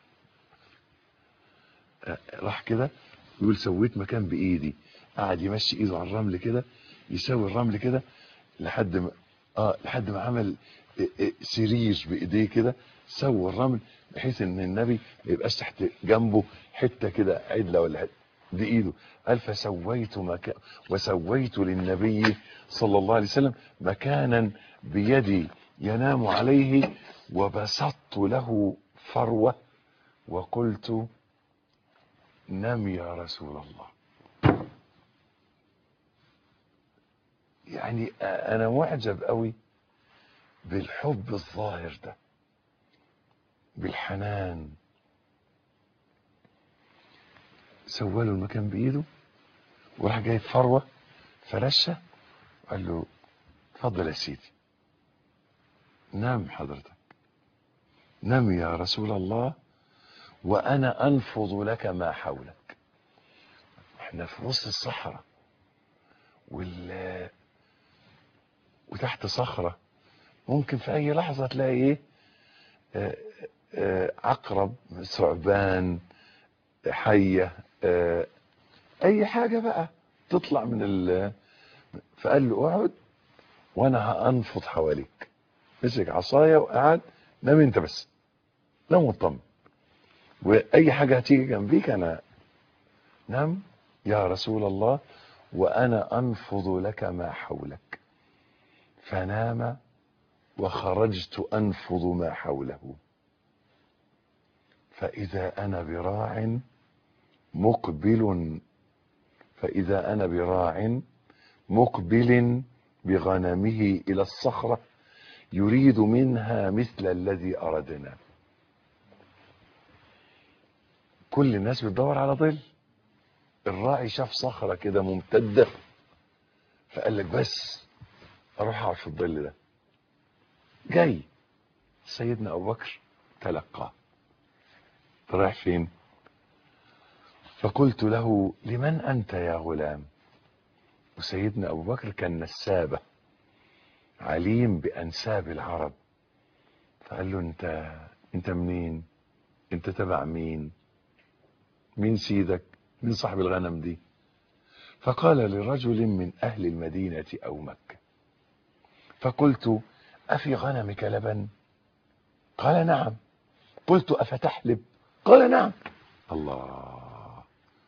راح كده يقول سويت مكان بايدي قعد يمشي ايده على الرمل كده يساوي الرمل كده لحد ما اه لحد ما عمل سرير بايديه كده سوى الرمل بحيث ان النبي ما يبقاش تحت جنبه حته كده عدله ولا حته دي ايده قال فسويت مكان وسويت للنبي صلى الله عليه وسلم مكانا بيدي ينام عليه وبسطت له فروه وقلت نم يا رسول الله يعني انا معجب قوي بالحب الظاهر ده بالحنان سوى له المكان بايده وراح جايب فروه فرشه وقال له اتفضل يا سيدي نام حضرتك نم يا رسول الله وانا انفض لك ما حولك احنا في وسط الصحراء وال وتحت صخرة ممكن في اي لحظة تلاقي ايه آه، آه، عقرب ثعبان حية آه، اي حاجة بقى تطلع من ال فقال له اقعد وانا هانفض حواليك مسك عصاية وقعد نام انت بس نام واطمن واي حاجة هتيجي جنبيك انا نام يا رسول الله وانا انفض لك ما حولك فنام وخرجت انفض ما حوله فاذا انا براع مقبل فاذا انا براع مقبل بغنمه الى الصخرة يريد منها مثل الذي اردنا كل الناس بتدور على ظل الراعي شاف صخرة كده ممتدة فقال لك بس اروح اقعد في الظل ده جاي سيدنا ابو بكر تلقاه رايح فين فقلت له لمن انت يا غلام وسيدنا ابو بكر كان نسابة عليم بانساب العرب فقال له انت انت منين انت تبع مين مين سيدك مين صاحب الغنم دي فقال لرجل من اهل المدينة او مكة فقلت افي غنمك لبن قال نعم قلت افتحلب قال نعم الله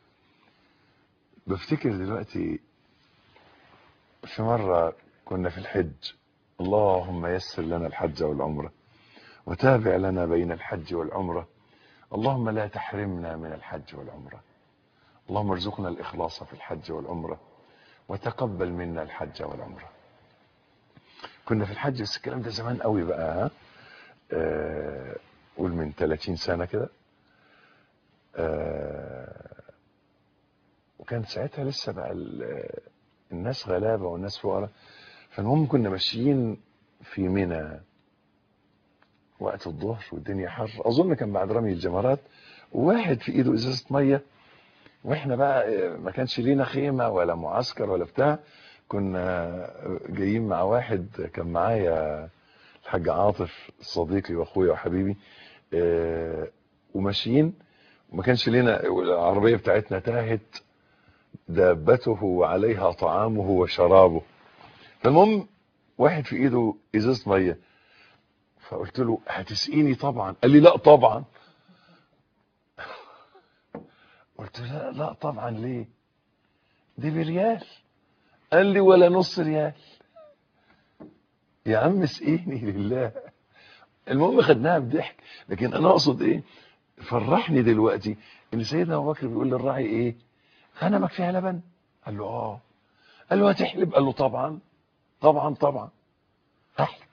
بفتكر دلوقتي في مرة كنا في الحج اللهم يسر لنا الحج والعمرة وتابع لنا بين الحج والعمرة اللهم لا تحرمنا من الحج والعمرة اللهم ارزقنا الإخلاص في الحج والعمرة وتقبل منا الحج والعمرة كنا في الحج بس الكلام ده زمان قوي بقى ها آه، قول من 30 سنة كده آه، وكان ساعتها لسه بقى ال- الناس غلابة والناس فقراء فالمهم كنا ماشيين في منى وقت الظهر والدنيا حر اظن كان بعد رمي الجمرات وواحد في ايده ازازه ميه واحنا بقى ما كانش لينا خيمه ولا معسكر ولا بتاع كنا جايين مع واحد كان معايا الحاج عاطف صديقي واخويا وحبيبي آه، وماشيين وما كانش لينا العربيه بتاعتنا تاهت دابته وعليها طعامه وشرابه فالمهم واحد في ايده ازازه ميه فقلت له هتسقيني طبعا قال لي لا طبعا قلت له لا لا طبعا ليه دي بريال قال لي ولا نص ريال يا عم اسقيني لله المهم خدناها بضحك لكن انا اقصد ايه فرحني دلوقتي ان سيدنا ابو بكر بيقول للراعي ايه غنمك فيها لبن قال له اه قال له هتحلب قال له طبعا طبعا طبعا احلب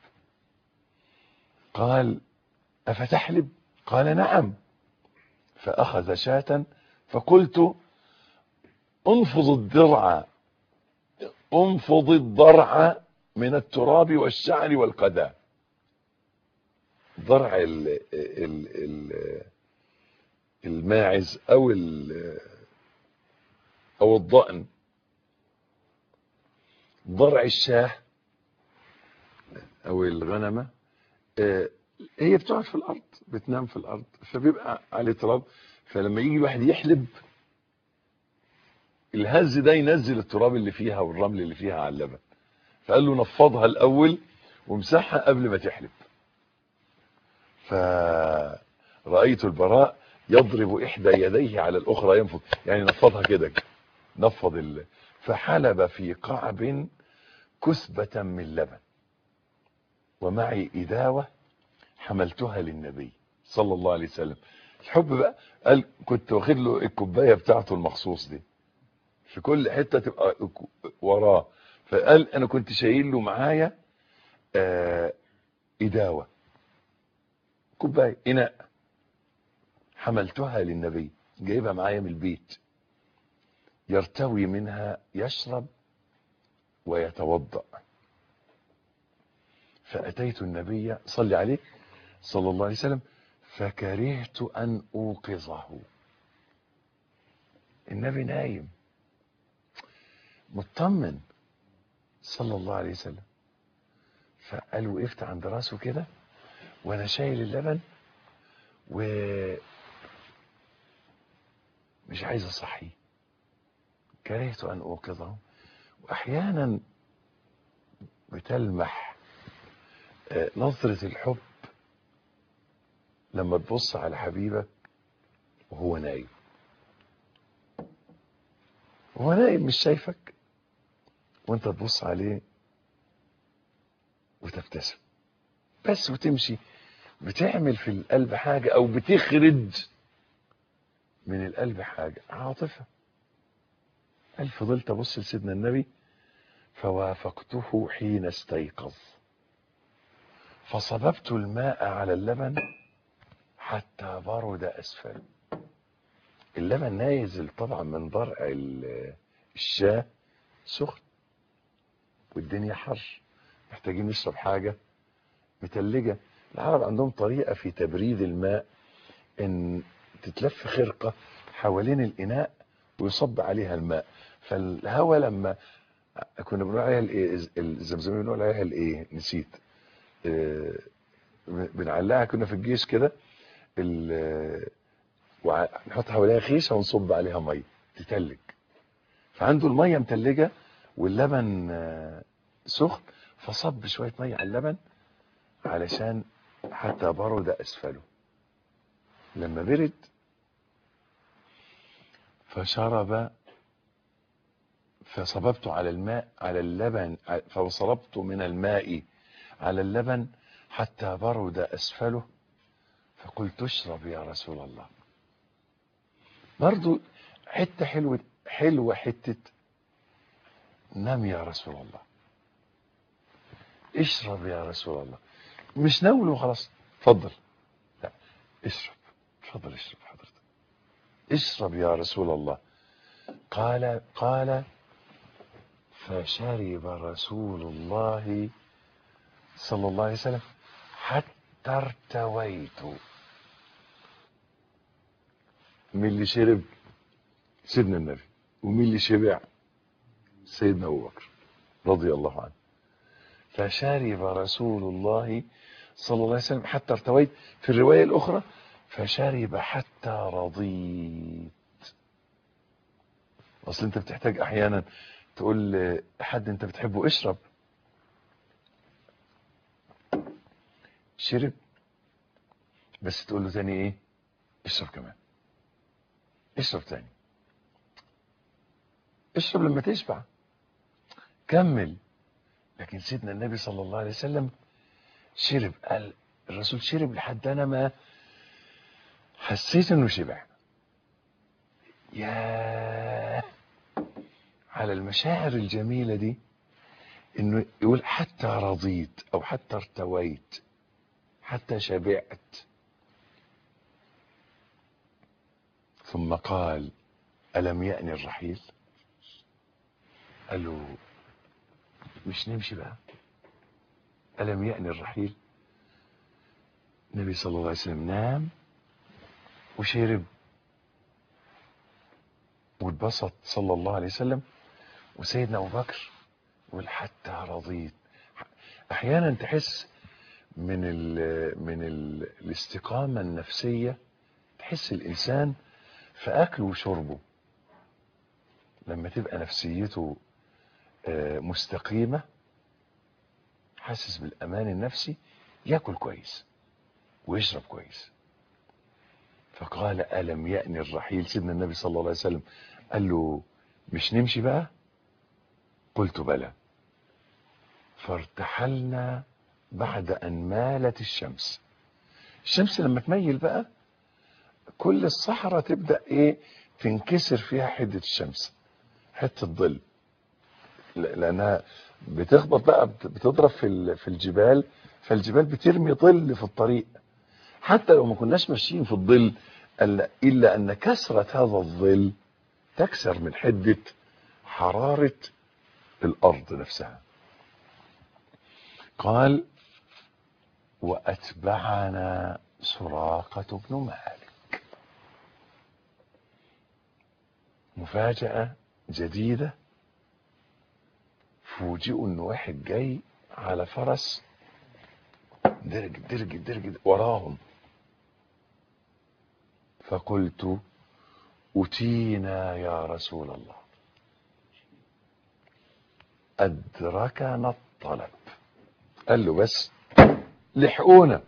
قال افتحلب قال نعم فاخذ شاة فقلت انفض الضرع انفض الضرع من التراب والشعر والقداء ضرع ال ال ال الماعز او ال- او الضأن ضرع الشاه او الغنمه آه، هي بتقعد في الارض بتنام في الارض فبيبقى عليه تراب فلما يجي واحد يحلب الهز ده ينزل التراب اللي فيها والرمل اللي فيها على اللبن فقال له نفضها الاول وامسحها قبل ما تحلب فرأيت البراء يضرب إحدى يديه على الأخرى ينفض يعني نفضها كده نفض ال... فحلب في قعب كثبة من لبن ومعي إداوة حملتها للنبي صلى الله عليه وسلم الحب بقى قال كنت واخد له الكوباية بتاعته المخصوص دي في كل حتة تبقى وراه فقال أنا كنت شايل له معايا آه إداوة كوباية إناء حملتها للنبي جايبها معايا من البيت يرتوي منها يشرب ويتوضأ فأتيت النبي صلى عليه صلى الله عليه وسلم فكرهت أن أوقظه النبي نايم مطمن صلى الله عليه وسلم فقال وقفت عند راسه كده وانا شايل اللبن و مش عايز اصحيه كرهت ان اوقظه واحيانا بتلمح آه، نظرة الحب لما تبص على حبيبك وهو نايم وهو نايم مش شايفك وانت تبص عليه وتبتسم بس وتمشي بتعمل في القلب حاجة او بتخرج من القلب حاجة عاطفة قال فضلت ابص لسيدنا النبي فوافقته حين استيقظ فصببت الماء على اللبن حتى برد اسفل اللبن نازل طبعا من ضرع ال- الشاه سخن والدنيا حر محتاجين نشرب حاجة متلجة العرب عندهم طريقة في تبريد الماء ان تتلف خرقة حوالين الإناء ويصب عليها الماء فالهواء لما كنا بنقول عليها الايه الزمزمية بنقول عليها الايه نسيت آه، بنعلقها كنا في الجيش كده ال- وع- نحط حواليها خيشه ونصب عليها ميه تتلج فعنده الميه متلجه واللبن آه، سخن فصب شويه ميه على اللبن علشان حتى برد اسفله لما برد فشرب فصببت على الماء على اللبن فصببت من الماء على اللبن حتى برد اسفله فقلت اشرب يا رسول الله برضو حته حلوه حلوه حته نام يا رسول الله اشرب يا رسول الله مش ناول وخلاص اتفضل لا اشرب اتفضل اشرب حضرتك اشرب يا رسول الله قال قال فشرب رسول الله صلى الله عليه وسلم حتى ارتويت مين اللي شرب سيدنا النبي ومين اللي شبع سيدنا ابو بكر رضي الله عنه فشرب رسول الله صلى الله عليه وسلم حتى ارتويت في الروايه الاخرى فشرب حتى رضيت اصل انت بتحتاج احيانا تقول لحد انت بتحبه اشرب شرب بس تقول له تاني ايه اشرب كمان اشرب تاني اشرب لما تشبع كمل لكن سيدنا النبي صلى الله عليه وسلم شرب قال الرسول شرب لحد انا ما حسيت انه شبع يا على المشاعر الجميلة دي انه يقول حتى رضيت او حتى ارتويت حتى شبعت ثم قال ألم يأني الرحيل قال له مش نمشي بقى ألم يأني الرحيل النبي صلى الله عليه وسلم نام وشرب واتبسط صلى الله عليه وسلم وسيدنا ابو بكر يقول حتى رضيت احيانا تحس من ال من ال الاستقامه النفسيه تحس الانسان في اكله وشربه لما تبقى نفسيته آه، مستقيمه حاسس بالامان النفسي ياكل كويس ويشرب كويس فقال ألم يأن الرحيل سيدنا النبي صلى الله عليه وسلم قال له مش نمشي بقى قلت بلى فارتحلنا بعد أن مالت الشمس الشمس لما تميل بقى كل الصحراء تبدأ ايه تنكسر فيها حدة الشمس حتة ظل ل- لأنها بتخبط بقى بت- بتضرب في ال- في الجبال فالجبال بترمي ظل في الطريق حتى لو ما كناش ماشيين في الظل ألا- إلا أن كثرة هذا الظل تكسر من حدة حرارة الأرض نفسها قال وأتبعنا سراقة بن مالك مفاجأة جديدة فوجئوا ان واحد جاي على فرس درج درج درج وراهم فقلت أتينا يا رسول الله أدركنا الطلب قال له بس لحقونا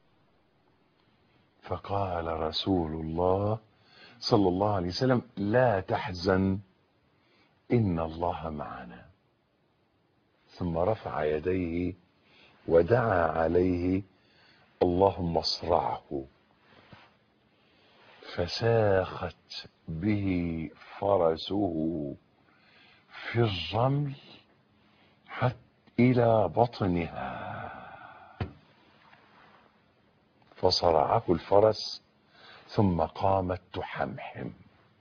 فقال رسول الله صلى الله عليه وسلم لا تحزن إن الله معنا ثم رفع يديه ودعا عليه اللهم اصرعه فساخت به فرسه في الرمل حتى إلى بطنها فصرعه الفرس ثم قامت تحمحم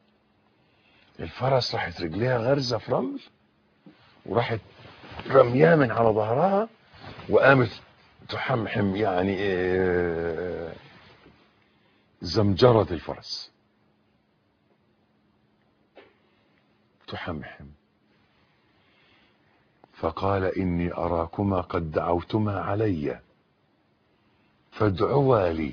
الفرس راحت رجليها غرزة في رمل وراحت رمياه من على ظهرها وقامت تحمحم يعني إيه زمجرة الفرس تحمحم فقال إني أراكما قد دعوتما علي فادعوا لي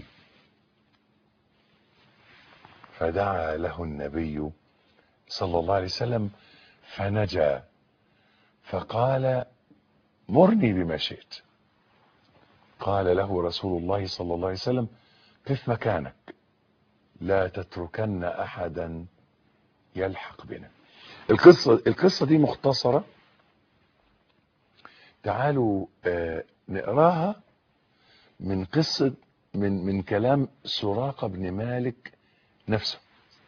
فدعا له النبي صلى الله عليه وسلم فنجا فقال مرني بما شئت قال له رسول الله صلى الله عليه وسلم قف مكانك لا تتركن احدا يلحق بنا القصه القصه دي مختصره تعالوا آه نقراها من قصه من من كلام سراقه بن مالك نفسه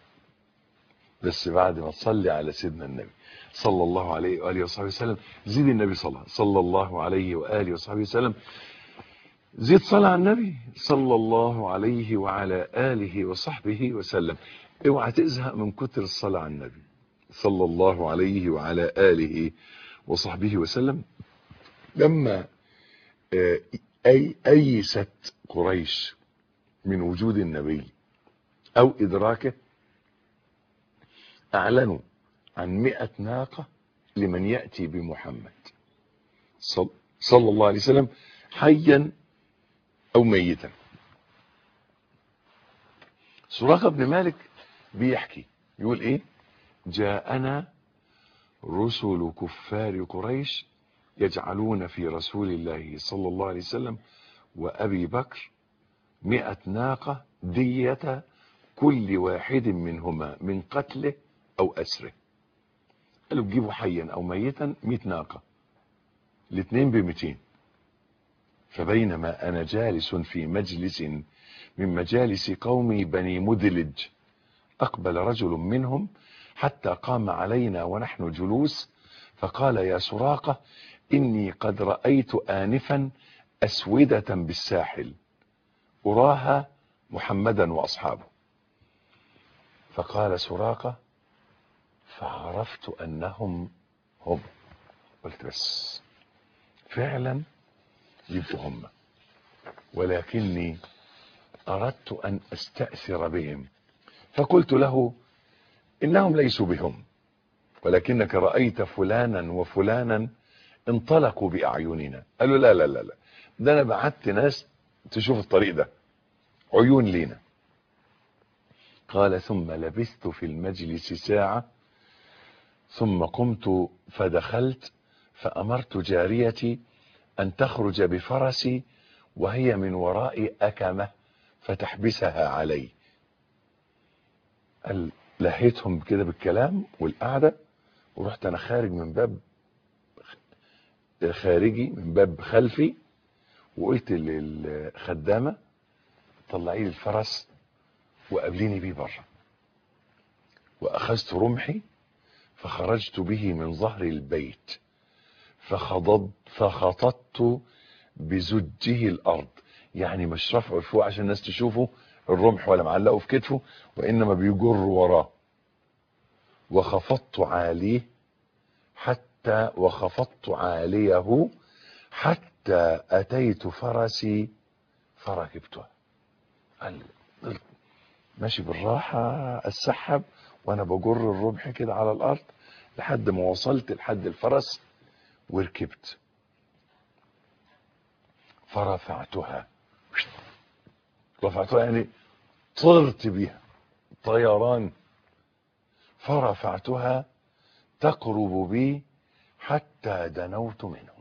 بس بعد ما تصلي على سيدنا النبي صلى الله عليه واله وصحبه وسلم زيد النبي صلى صلى الله عليه واله وصحبه وسلم زيد صلاة على النبي صلى الله عليه وعلى آله وصحبه وسلم اوعى تزهق من كتر الصلاة على النبي صلى الله عليه وعلى آله وصحبه وسلم لما آه، أي أيست قريش من وجود النبي أو إدراكه أعلنوا عن مئة ناقة لمن يأتي بمحمد صل- صلى الله عليه وسلم حيا أو ميتا سراقة بن مالك بيحكي يقول إيه جاءنا رسل كفار قريش يجعلون في رسول الله صلى الله عليه وسلم وأبي بكر مئة ناقة دية كل واحد منهما من قتله أو أسره قالوا تجيبوا حيا أو ميتا مئة ناقة الاثنين بمئتين فبينما أنا جالس في مجلس من مجالس قومي بني مدلج أقبل رجل منهم حتى قام علينا ونحن جلوس فقال يا سراقة إني قد رأيت آنفا أسودة بالساحل أراها محمدا وأصحابه فقال سراقة فعرفت أنهم هم قلت بس فعلا يبقوا هم ولكني أردت أن أستأثر بهم فقلت له إنهم ليسوا بهم ولكنك رأيت فلانا وفلانا انطلقوا بأعيننا قالوا لا لا لا لا ده أنا بعت ناس تشوف الطريق ده عيون لينا قال ثم لبثت في المجلس ساعة ثم قمت فدخلت فأمرت جاريتي أن تخرج بفرسي وهي من وراء أكمة فتحبسها علي قال لهيتهم كده بالكلام والقعدة ورحت أنا خارج من باب خارجي من باب خلفي وقلت للخدامة طلعي لي الفرس وقابليني بيه بره وأخذت رمحي فخرجت به من ظهر البيت فخضض فخططت بزجه الأرض يعني مش رفعه لفوق عشان الناس تشوفه الرمح ولا معلقه في كتفه وإنما بيجر وراه وخفضت عاليه حتى وخفضت عاليه حتى أتيت فرسي فركبته قال ماشي بالراحة السحب وانا بجر الرمح كده على الارض لحد ما وصلت لحد الفرس وركبت فرفعتها رفعتها يعني طرت بيها طيران فرفعتها تقرب بي حتى دنوت منهم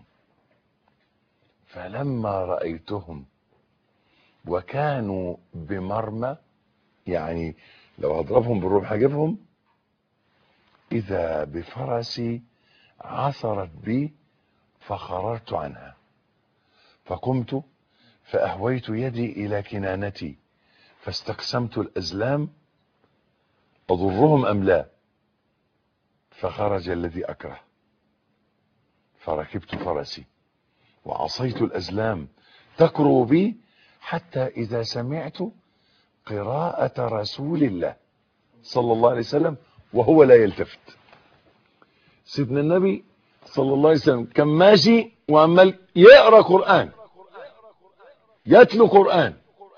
فلما رأيتهم وكانوا بمرمى يعني لو هضربهم بالرمح هجيبهم إذا بفرسي عثرت بي فخررت عنها فقمت فأهويت يدي إلى كنانتي فاستقسمت الأزلام أضرهم أم لا فخرج الذي أكره فركبت فرسي وعصيت الأزلام تكرو بي حتى إذا سمعت قراءة رسول الله صلى الله عليه وسلم وهو لا يلتفت سيدنا النبي صلى الله عليه وسلم كان ماشي وعمال يقرا قرآن يتلو قرآن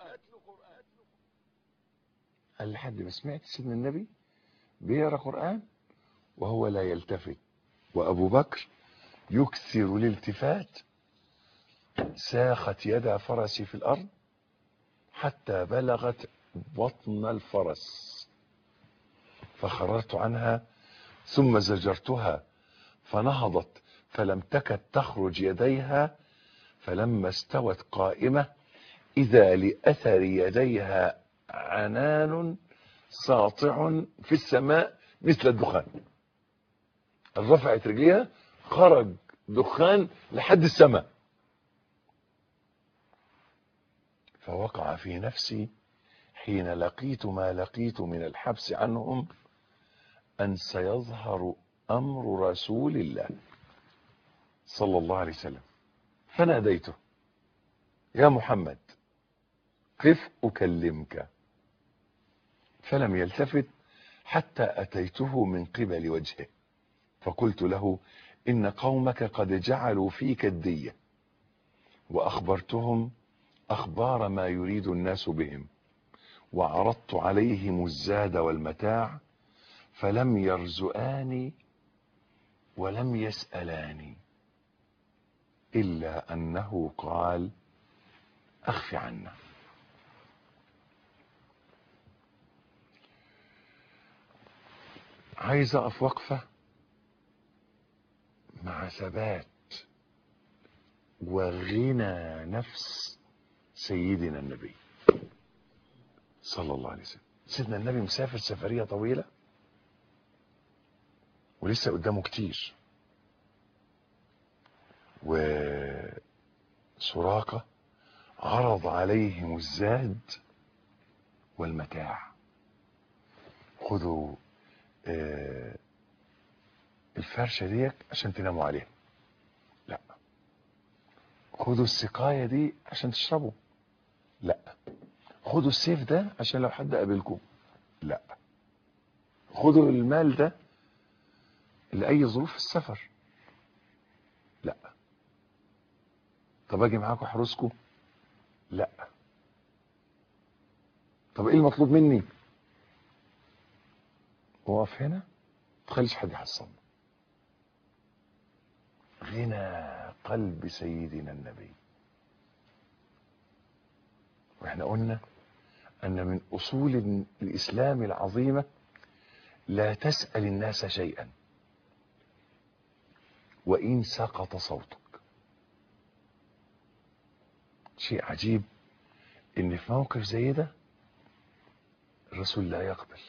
قال لحد ما سمعت سيدنا النبي بيقرا قرآن وهو لا يلتفت وأبو بكر يكثر الالتفات ساخت يد فرسي في الأرض حتى بلغت بطن الفرس فخررت عنها ثم زجرتها فنهضت فلم تكد تخرج يديها فلما استوت قائمة إذا لأثر يديها عنان ساطع في السماء مثل الدخان رفعت رجليها خرج دخان لحد السماء فوقع في نفسي حين لقيت ما لقيت من الحبس عنهم أن سيظهر أمر رسول الله صلى الله عليه وسلم فناديته يا محمد قف أكلمك فلم يلتفت حتى أتيته من قبل وجهه فقلت له إن قومك قد جعلوا فيك الدية وأخبرتهم أخبار ما يريد الناس بهم وعرضت عليهم الزاد والمتاع فلم يرزقاني ولم يسألاني إلا أنه قال أخف عنا عايز أقف وقفة مع ثبات وغنى نفس سيدنا النبي صلى الله عليه وسلم سيدنا النبي مسافر سفرية طويلة ولسه قدامه كتير وسراقة عرض عليهم الزاد والمتاع خذوا آه الفرشة ديك عشان تناموا عليها لا خدوا السقاية دي عشان تشربوا لا خدوا السيف ده عشان لو حد قابلكم لا خدوا المال ده لأي ظروف السفر لا طب اجي معاكم احرسكم لا طب ايه المطلوب مني وقف هنا تخليش حد يحصلنا غنى قلب سيدنا النبي واحنا قلنا ان من اصول الاسلام العظيمه لا تسال الناس شيئا وان سقط صوتك شيء عجيب ان في موقف زي ده الرسول لا يقبل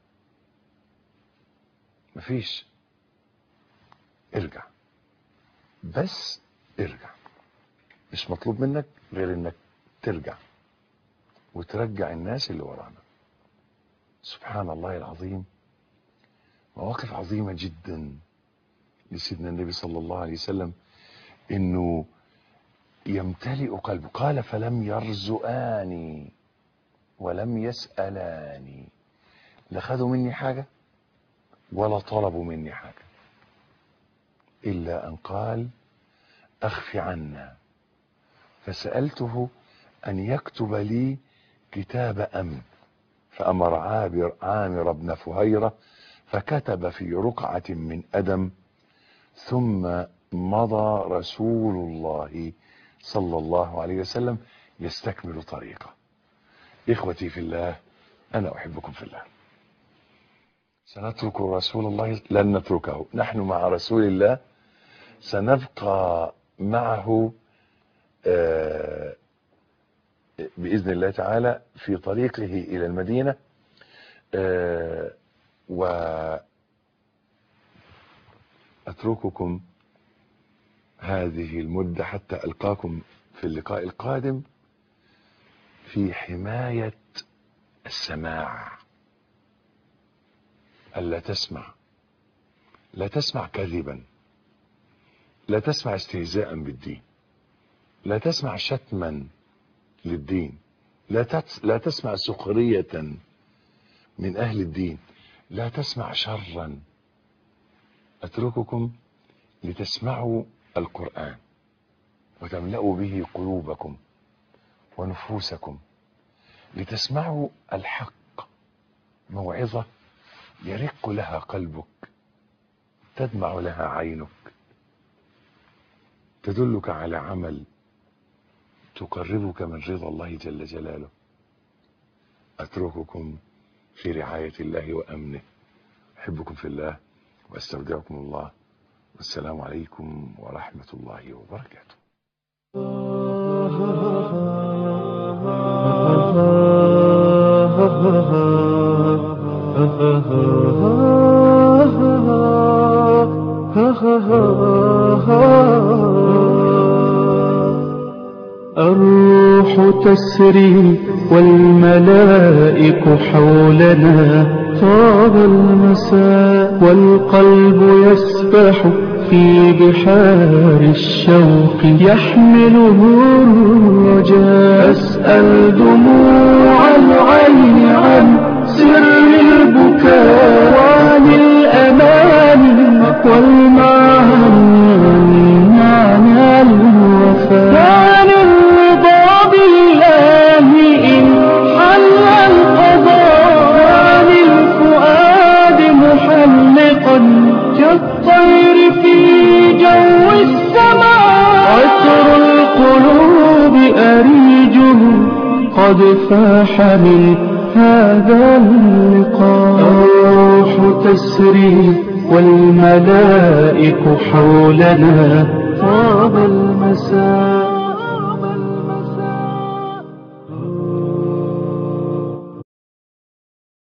مفيش ارجع بس ارجع مش مطلوب منك غير انك ترجع وترجع الناس اللي ورانا سبحان الله العظيم مواقف عظيمة جدا لسيدنا النبي صلى الله عليه وسلم انه يمتلئ قلبه قال فلم يرزقاني ولم يسألاني لا خدوا مني حاجة ولا طلبوا مني حاجة إلا أن قال أخف عنا فسألته أن يكتب لي كتاب أمن فأمر عابر عامر بن فهيرة فكتب في رقعة من أدم ثم مضى رسول الله صلى الله عليه وسلم يستكمل طريقه إخوتي في الله أنا أحبكم في الله سنترك رسول الله لن نتركه نحن مع رسول الله سنبقى معه آه، بإذن الله تعالى في طريقه إلى المدينة آه، وأترككم هذه المدة حتى ألقاكم في اللقاء القادم في حماية السماع ألا تسمع لا تسمع كذبا لا تسمع استهزاء بالدين لا تسمع شتما للدين لا تس لا تسمع سخرية من أهل الدين لا تسمع شرا أترككم لتسمعوا القرآن وتملأوا به قلوبكم ونفوسكم لتسمعوا الحق موعظة يرق لها قلبك تدمع لها عينك تدلك على عمل تقربك من رضا الله جل جلاله أترككم في رعاية الله وأمنه أحبكم في الله وأستودعكم الله والسلام عليكم ورحمة الله وبركاته الروح تسري والملائك حولنا طاب المساء والقلب يسبح في بحار الشوق يحمله الرجاء أسأل دموع العين عن سر البكاء وعن الأمان والمعاني معنى الوفاء وعن الرضا بالله إن حل القضاء وعن الفؤاد محلقا كالطير في جو السماء عطر القلوب أريجه قد فاح من هذا اللقاء الروح تسري والملائك حولنا